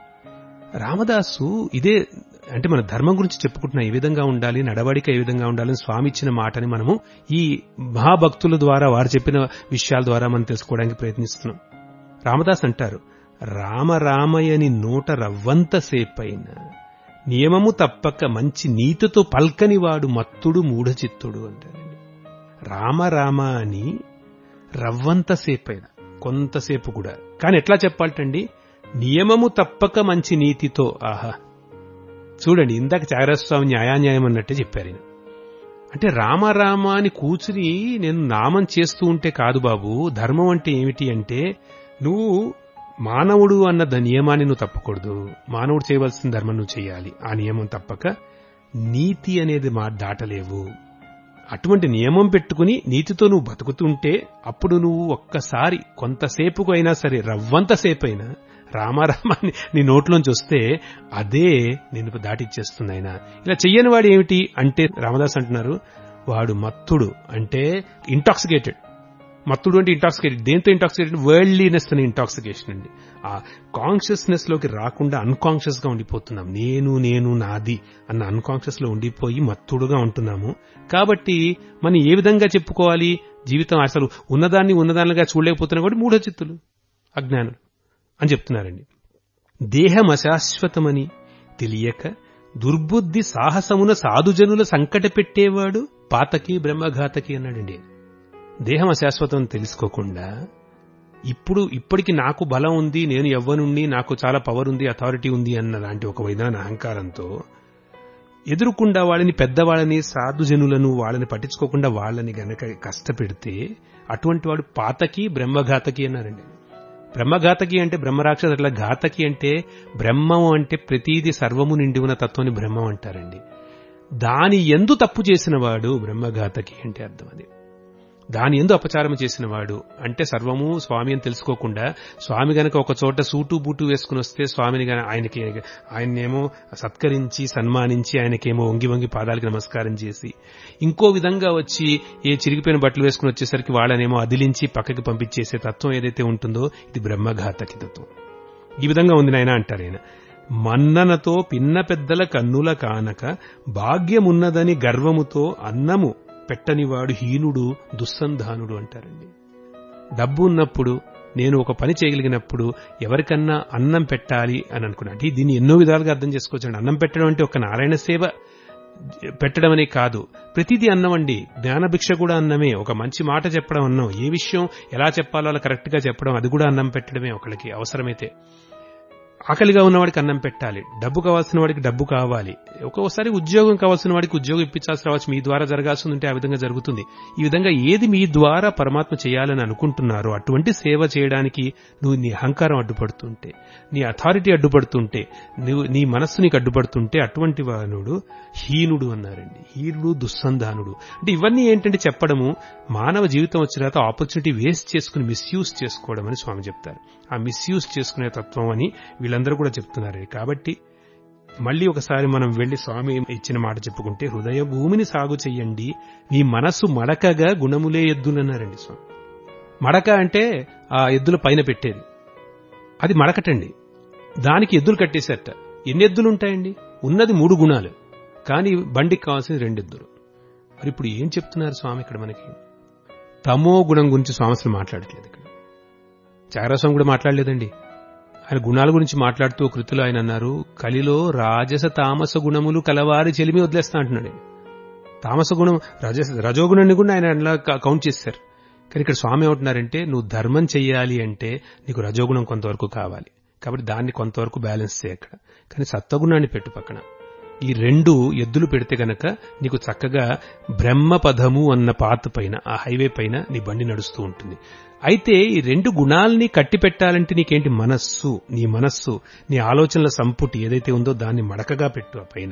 రామదాసు ఇదే అంటే మన ధర్మం గురించి చెప్పుకుంటున్నా ఏ విధంగా ఉండాలి నడవడిక ఏ విధంగా ఉండాలని స్వామి ఇచ్చిన మాటని మనము ఈ మహాభక్తుల ద్వారా వారు చెప్పిన విషయాల ద్వారా మనం తెలుసుకోవడానికి ప్రయత్నిస్తున్నాం రామదాస్ అంటారు రామ రామయని నోట రవ్వంత సేపైన నియమము తప్పక మంచి నీతితో పల్కని వాడు మత్తుడు మూఢచిత్తుడు అంటారండి రామ రామ అని రవ్వంత సేపైన కొంతసేపు కూడా కానీ ఎట్లా చెప్పాలటండి నియమము తప్పక మంచి నీతితో ఆహా చూడండి ఇందాక చాగరస్వామి న్యాయాన్యాయం అన్నట్టే చెప్పారు ఈయన అంటే రామరామ అని కూర్చుని నేను నామం చేస్తూ ఉంటే కాదు బాబు ధర్మం అంటే ఏమిటి అంటే నువ్వు మానవుడు అన్న ద నియమాన్ని నువ్వు తప్పకూడదు మానవుడు చేయవలసిన ధర్మం నువ్వు చేయాలి ఆ నియమం తప్పక నీతి అనేది మా దాటలేవు అటువంటి నియమం పెట్టుకుని నీతితో నువ్వు బతుకుతుంటే అప్పుడు నువ్వు ఒక్కసారి కొంతసేపుకు అయినా సరే రవ్వంతసేపు అయినా రామారామాన్ని నీ నోట్లోంచి వస్తే అదే నిన్ను దాటిచ్చేస్తుంది ఆయన ఇలా చెయ్యని వాడు ఏమిటి అంటే రామదాస్ అంటున్నారు వాడు మత్తుడు అంటే ఇంటాక్సికేటెడ్ మత్తుడు అంటే ఇంటాక్సికేటెడ్ దేంతో ఇంటాక్సికేటెడ్ వరల్డ్లీనెస్ అనే ఇంటాక్సికేషన్ అండి ఆ కాన్షియస్నెస్ లోకి రాకుండా అన్కాన్షియస్ గా ఉండిపోతున్నాం నేను నేను నాది అన్న అన్కాన్షియస్ లో ఉండిపోయి మత్తుడుగా ఉంటున్నాము కాబట్టి మనం ఏ విధంగా చెప్పుకోవాలి జీవితం అసలు ఉన్నదాన్ని ఉన్నదానిగా చూడలేకపోతున్నాం కాబట్టి మూఢ చిత్తులు అజ్ఞానులు అని చెప్తున్నారండి దేహం అశాశ్వతమని తెలియక దుర్బుద్ధి సాహసమున సాధుజనుల సంకట పెట్టేవాడు పాతకి బ్రహ్మఘాతకి అన్నాడండి దేహం అశాశ్వతం తెలుసుకోకుండా ఇప్పుడు ఇప్పటికి నాకు బలం ఉంది నేను ఎవ్వనుండి నాకు చాలా పవర్ ఉంది అథారిటీ ఉంది అన్న లాంటి ఒక విధాన అహంకారంతో ఎదురుకుండా వాళ్ళని పెద్దవాళ్ళని సాధుజనులను వాళ్ళని పట్టించుకోకుండా వాళ్ళని గనక కష్టపెడితే అటువంటి వాడు పాతకి బ్రహ్మఘాతకి అన్నారండి బ్రహ్మఘాతకి అంటే బ్రహ్మరాక్షసు అట్లా ఘాతకి అంటే బ్రహ్మం అంటే ప్రతీది సర్వము నిండి ఉన్న తత్వాన్ని బ్రహ్మం అంటారండి దాని ఎందు తప్పు చేసిన వాడు బ్రహ్మఘాతకి అంటే అర్థం అది దాని ఎందు అపచారం చేసిన వాడు అంటే సర్వము స్వామి అని తెలుసుకోకుండా స్వామి గనక ఒక చోట సూటు బూటు వేసుకుని వస్తే స్వామిని గన ఆయనకి ఆయన్నేమో సత్కరించి సన్మానించి ఆయనకేమో వంగి వంగి పాదాలకి నమస్కారం చేసి ఇంకో విధంగా వచ్చి ఏ చిరిగిపోయిన బట్టలు వేసుకుని వచ్చేసరికి వాళ్ళనేమో అదిలించి పక్కకి పంపించేసే తత్వం ఏదైతే ఉంటుందో ఇది బ్రహ్మఘాతకి తత్వం ఈ విధంగా ఉంది నాయన అంటారు ఆయన మన్ననతో పిన్న పెద్దల కన్నుల కానక భాగ్యమున్నదని గర్వముతో అన్నము పెట్టనివాడు హీనుడు దుస్సంధానుడు అంటారండి డబ్బు ఉన్నప్పుడు నేను ఒక పని చేయగలిగినప్పుడు ఎవరికన్నా అన్నం పెట్టాలి అని అనుకున్నా అంటే దీన్ని ఎన్నో విధాలుగా అర్థం చేసుకోవచ్చండి అన్నం పెట్టడం అంటే ఒక నారాయణ సేవ పెట్టడం అనే కాదు ప్రతిదీ అన్నం అండి జ్ఞానభిక్ష కూడా అన్నమే ఒక మంచి మాట చెప్పడం అన్నం ఏ విషయం ఎలా చెప్పాలో అలా కరెక్ట్ గా చెప్పడం అది కూడా అన్నం పెట్టడమే ఒకళ్ళకి అవసరమైతే ఆకలిగా ఉన్నవాడికి అన్నం పెట్టాలి డబ్బు కావాల్సిన వాడికి డబ్బు కావాలి ఒక్కోసారి ఉద్యోగం కావాల్సిన వాడికి ఉద్యోగం ఇప్పించాల్సి రావచ్చు మీ ద్వారా జరగాల్సి ఉంటే ఆ విధంగా జరుగుతుంది ఈ విధంగా ఏది మీ ద్వారా పరమాత్మ చేయాలని అనుకుంటున్నారో అటువంటి సేవ చేయడానికి నువ్వు నీ అహంకారం అడ్డుపడుతుంటే నీ అథారిటీ అడ్డుపడుతుంటే నువ్వు నీ మనస్సు నీకు అడ్డుపడుతుంటే అటువంటి వానుడు హీనుడు అన్నారండి హీనుడు దుస్సంధానుడు అంటే ఇవన్నీ ఏంటంటే చెప్పడము మానవ జీవితం వచ్చిన తర్వాత ఆపర్చునిటీ వేస్ట్ చేసుకుని మిస్యూజ్ చేసుకోవడం అని స్వామి చెప్తారు ఆ మిస్యూజ్ చేసుకునే తత్వం అని వీళ్ళందరూ కూడా చెప్తున్నారు కాబట్టి మళ్ళీ ఒకసారి మనం వెళ్లి స్వామి ఇచ్చిన మాట చెప్పుకుంటే హృదయ భూమిని సాగు చెయ్యండి మీ మనస్సు మడకగా గుణములే ఎద్దులన్నారండి స్వామి మడక అంటే ఆ ఎద్దుల పైన పెట్టేది అది మడకటండి దానికి ఎద్దులు కట్టేసేట ఎన్ని ఎద్దులు ఉంటాయండి ఉన్నది మూడు గుణాలు కానీ బండికి కావాల్సింది రెండు ఎద్దులు మరి ఇప్పుడు ఏం చెప్తున్నారు స్వామి ఇక్కడ మనకి తమో గుణం గురించి స్వామి అసలు మాట్లాడట్లేదు ఇక్కడ చాగరాస్వామి కూడా మాట్లాడలేదండి ఆయన గుణాల గురించి మాట్లాడుతూ కృతులు ఆయన అన్నారు కలిలో రాజస తామస గుణములు కలవారి చెలిమి వదిలేస్తా అంటున్నాడు తామస గుణం రజస రజోగుణాన్ని కూడా ఆయన అలా కౌంట్ చేశారు కానీ ఇక్కడ స్వామి ఏమంటున్నారంటే నువ్వు ధర్మం చెయ్యాలి అంటే నీకు రజోగుణం కొంతవరకు కావాలి కాబట్టి దాన్ని కొంతవరకు బ్యాలెన్స్ చేయ అక్కడ కానీ సత్వగుణాన్ని పెట్టు పక్కన ఈ రెండు ఎద్దులు పెడితే గనక నీకు చక్కగా బ్రహ్మపదము అన్న పాత పైన ఆ హైవే పైన నీ బండి నడుస్తూ ఉంటుంది అయితే ఈ రెండు గుణాలని కట్టి పెట్టాలంటే నీకేంటి మనస్సు నీ మనస్సు నీ ఆలోచనల సంపుటి ఏదైతే ఉందో దాన్ని మడకగా పెట్టు ఆ పైన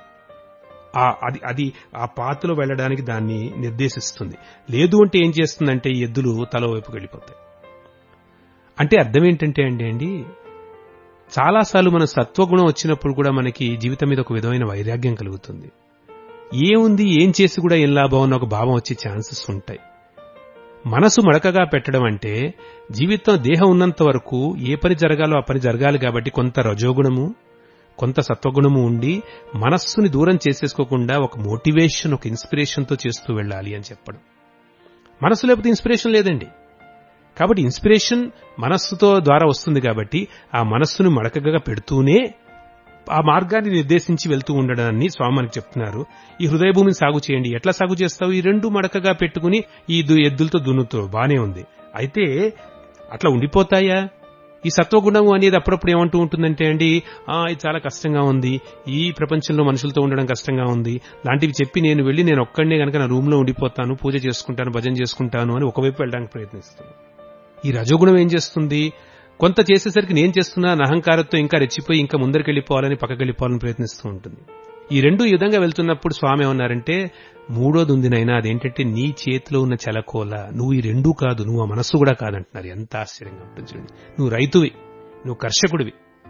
ఆ అది అది ఆ పాతలో వెళ్ళడానికి దాన్ని నిర్దేశిస్తుంది లేదు అంటే ఏం చేస్తుందంటే ఈ ఎద్దులు తల వైపుకి వెళ్ళిపోతాయి అంటే అర్థం ఏంటంటే అండి అండి చాలాసార్లు మన సత్వగుణం వచ్చినప్పుడు కూడా మనకి జీవితం మీద ఒక విధమైన వైరాగ్యం కలుగుతుంది ఏముంది ఏం చేసి కూడా ఏం లాభం అన్న ఒక భావం వచ్చే ఛాన్సెస్ ఉంటాయి మనసు మడకగా పెట్టడం అంటే జీవితం దేహం ఉన్నంత వరకు ఏ పని జరగాలో ఆ పని జరగాలి కాబట్టి కొంత రజోగుణము కొంత సత్వగుణము ఉండి మనస్సుని దూరం చేసేసుకోకుండా ఒక మోటివేషన్ ఒక ఇన్స్పిరేషన్తో చేస్తూ వెళ్ళాలి అని చెప్పడం మనస్సు లేకపోతే ఇన్స్పిరేషన్ లేదండి కాబట్టి ఇన్స్పిరేషన్ మనస్సుతో ద్వారా వస్తుంది కాబట్టి ఆ మనస్సును మడకగా పెడుతూనే ఆ మార్గాన్ని నిర్దేశించి వెళ్తూ ఉండడాన్ని స్వామి మనకి చెప్తున్నారు ఈ హృదయ భూమిని సాగు చేయండి ఎట్లా సాగు చేస్తావు ఈ రెండు మడకగా పెట్టుకుని ఈ దు- ఎద్దులతో దున్నుతో బానే ఉంది అయితే అట్లా ఉండిపోతాయా ఈ సత్వగుణము అనేది అప్పుడప్పుడు ఏమంటూ ఉంటుందంటే అండి ఆ ఇది చాలా కష్టంగా ఉంది ఈ ప్రపంచంలో మనుషులతో ఉండడం కష్టంగా ఉంది లాంటివి చెప్పి నేను వెళ్ళి నేను ఒక్కడనే కనుక నా రూమ్ లో ఉండిపోతాను పూజ చేసుకుంటాను భజన చేసుకుంటాను అని ఒకవైపు వెళ్ళడానికి ప్రయత్నిస్తాను ఈ రజోగుణం ఏం చేస్తుంది కొంత చేసేసరికి నేను చేస్తున్నా నా అహంకారంతో ఇంకా రెచ్చిపోయి ఇంకా ముందరికి వెళ్ళిపోవాలని పక్కకి వెళ్ళిపోవాలని ప్రయత్నిస్తూ ఉంటుంది ఈ రెండు ఈ విధంగా వెళ్తున్నప్పుడు స్వామి ఏమన్నారంటే మూడోది ఉంది నైనా అదేంటంటే నీ చేతిలో ఉన్న చలకోల నువ్వు ఈ రెండూ కాదు నువ్వు ఆ మనస్సు కూడా కాదంటున్నారు ఎంత ఆశ్చర్యంగా ఉంటుంది చూడండి నువ్వు రైతువి నువ్వు కర్షకుడివి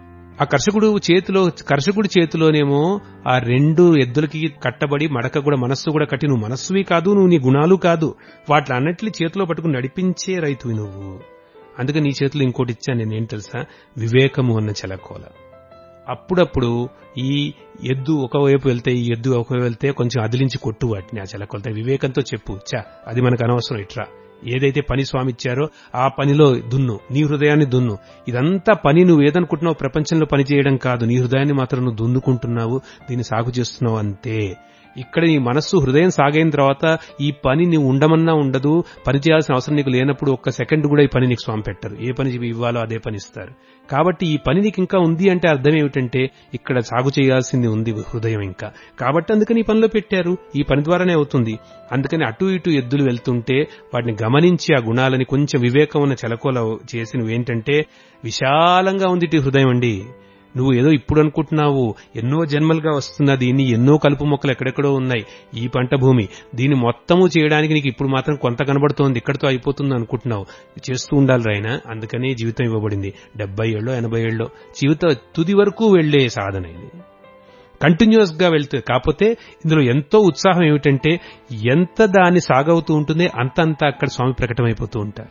ఆ కర్షకుడు చేతిలో కర్షకుడి చేతిలోనేమో ఆ రెండు ఎద్దులకి కట్టబడి మడక కూడా మనస్సు కూడా కట్టి నువ్వు మనస్సువి కాదు నువ్వు నీ గుణాలు కాదు వాటి అన్నిటిని చేతిలో పట్టుకుని నడిపించే రైతువి నువ్వు అందుకే నీ చేతిలో ఇంకోటి ఇచ్చాను నేనేం తెలుసా వివేకము అన్న చలకోల అప్పుడప్పుడు ఈ ఎద్దు ఒకవైపు వెళ్తే ఈ ఎద్దు ఒకవైపు వెళ్తే కొంచెం అదిలించి కొట్టు వాటిని ఆ చలకొలత వివేకంతో చెప్పు చా అది మనకు అనవసరం ఇట్రా ఏదైతే పని స్వామి ఇచ్చారో ఆ పనిలో దున్ను నీ హృదయాన్ని దున్ను ఇదంతా పని నువ్వు ఏదనుకుంటున్నావు ప్రపంచంలో పని చేయడం కాదు నీ హృదయాన్ని మాత్రం నువ్వు దున్నుకుంటున్నావు దీన్ని సాగు చేస్తున్నావు అంతే ఇక్కడ నీ మనస్సు హృదయం సాగైన తర్వాత ఈ పని నువ్వు ఉండమన్నా ఉండదు పని చేయాల్సిన అవసరం నీకు లేనప్పుడు ఒక్క సెకండ్ కూడా ఈ పని నీకు స్వామి పెట్టరు ఏ పని ఇవ్వాలో అదే పని ఇస్తారు కాబట్టి ఈ పని నీకు ఇంకా ఉంది అంటే అర్థం ఏమిటంటే ఇక్కడ సాగు చేయాల్సింది ఉంది హృదయం ఇంకా కాబట్టి అందుకని ఈ పనిలో పెట్టారు ఈ పని ద్వారానే అవుతుంది అందుకని అటు ఇటు ఎద్దులు వెళ్తుంటే వాటిని గమనించి ఆ గుణాలని కొంచెం వివేకం ఉన్న చెలకోల చేసి నువ్వేంటంటే విశాలంగా ఉంది ఇటు హృదయం అండి నువ్వు ఏదో ఇప్పుడు అనుకుంటున్నావు ఎన్నో జన్మలుగా వస్తున్న దీన్ని ఎన్నో కలుపు మొక్కలు ఎక్కడెక్కడో ఉన్నాయి ఈ పంట భూమి దీన్ని మొత్తము చేయడానికి నీకు ఇప్పుడు మాత్రం కొంత కనబడుతోంది ఇక్కడితో అయిపోతుంది అనుకుంటున్నావు చేస్తూ ఉండాలి రాయన అందుకనే జీవితం ఇవ్వబడింది డెబ్బై ఏళ్ళో ఎనభై ఏళ్ళో జీవిత తుది వరకు వెళ్లే సాధన ఇది కంటిన్యూస్ గా వెళ్తే కాకపోతే ఇందులో ఎంతో ఉత్సాహం ఏమిటంటే ఎంత దాన్ని సాగవుతూ ఉంటుందో అంతంతా అక్కడ స్వామి ప్రకటమైపోతూ ఉంటారు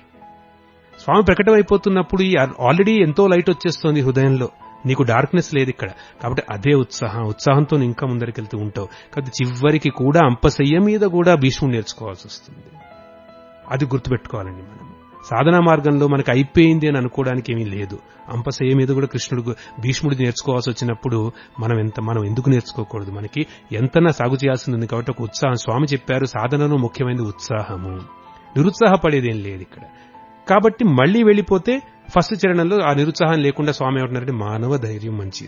స్వామి ప్రకటమైపోతున్నప్పుడు ఆల్రెడీ ఎంతో లైట్ వచ్చేస్తోంది హృదయంలో నీకు డార్క్నెస్ లేదు ఇక్కడ కాబట్టి అదే ఉత్సాహం ఉత్సాహంతో ఇంకా ముందరికెళ్తూ ఉంటావు కాబట్టి చివరికి కూడా అంపశయ్య మీద కూడా భీష్ముడు నేర్చుకోవాల్సి వస్తుంది అది గుర్తుపెట్టుకోవాలండి మనం సాధనా మార్గంలో మనకు అయిపోయింది అని అనుకోవడానికి ఏమీ లేదు అంపశయ్య మీద కూడా కృష్ణుడు భీష్ముడు నేర్చుకోవాల్సి వచ్చినప్పుడు మనం ఎంత మనం ఎందుకు నేర్చుకోకూడదు మనకి ఎంతనా సాగు చేయాల్సింది ఉంది కాబట్టి ఒక ఉత్సాహం స్వామి చెప్పారు సాధనలో ముఖ్యమైనది ఉత్సాహము నిరుత్సాహపడేదేం లేదు ఇక్కడ కాబట్టి మళ్లీ వెళ్ళిపోతే ఫస్ట్ చరణంలో ఆ నిరుత్సాహం లేకుండా స్వామి ఏమంటున్నారంటే మానవ ధైర్యం మంచి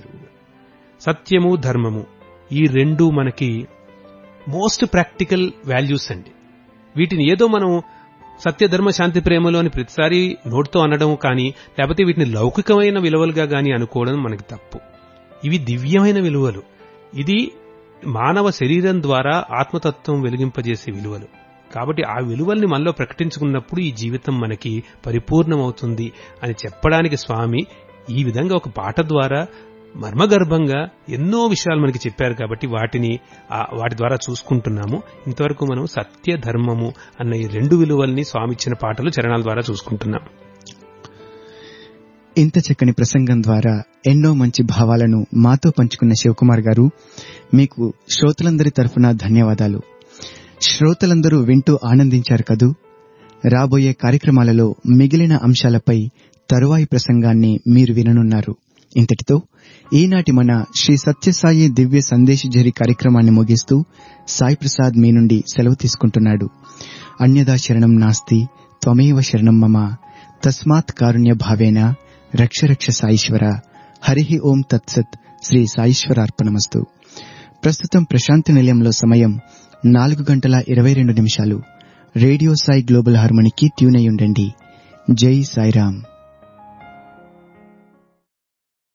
సత్యము ధర్మము ఈ రెండు మనకి మోస్ట్ ప్రాక్టికల్ వాల్యూస్ అండి వీటిని ఏదో మనం సత్యధర్మ శాంతి ప్రేమలో అని ప్రతిసారి నోటితో అనడం కానీ లేకపోతే వీటిని లౌకికమైన విలువలుగా గాని అనుకోవడం మనకి తప్పు ఇవి దివ్యమైన విలువలు ఇది మానవ శరీరం ద్వారా ఆత్మతత్వం వెలిగింపజేసే విలువలు కాబట్టి ఆ విలువల్ని మనలో ప్రకటించుకున్నప్పుడు ఈ జీవితం మనకి పరిపూర్ణమవుతుంది అని చెప్పడానికి స్వామి ఈ విధంగా ఒక పాట ద్వారా మర్మగర్భంగా ఎన్నో విషయాలు మనకి చెప్పారు కాబట్టి వాటిని వాటి ద్వారా చూసుకుంటున్నాము ఇంతవరకు మనం సత్య ధర్మము అన్న ఈ రెండు విలువల్ని స్వామి ఇచ్చిన పాటలు చరణాల ద్వారా చూసుకుంటున్నాం ఇంత చక్కని ప్రసంగం ద్వారా ఎన్నో మంచి భావాలను మాతో పంచుకున్న శివకుమార్ గారు మీకు శ్రోతలందరి తరఫున ధన్యవాదాలు శ్రోతలందరూ వింటూ ఆనందించారు కదూ రాబోయే కార్యక్రమాలలో మిగిలిన అంశాలపై తరువాయి ప్రసంగాన్ని మీరు విననున్నారు ఇంతటితో ఈనాటి మన శ్రీ సత్యసాయి దివ్య సందేశజరి కార్యక్రమాన్ని ముగిస్తూ సాయి ప్రసాద్ మీ నుండి సెలవు తీసుకుంటున్నాడు అన్యదా శరణం నాస్తి త్వమేవ శరణం మమ తస్మాత్ కారుణ్య భావేన రక్ష రక్ష సాయిశ్వర హరి ఓం తత్సత్ శ్రీ సాయిశ్వరార్పణమస్తు ప్రస్తుతం ప్రశాంతి నిలయంలో సమయం నాలుగు గంటల ఇరవై రెండు నిమిషాలు రేడియో సాయి గ్లోబల్ హార్మోనికి ట్యూన్ అయి ఉండండి జై సాయిరామ్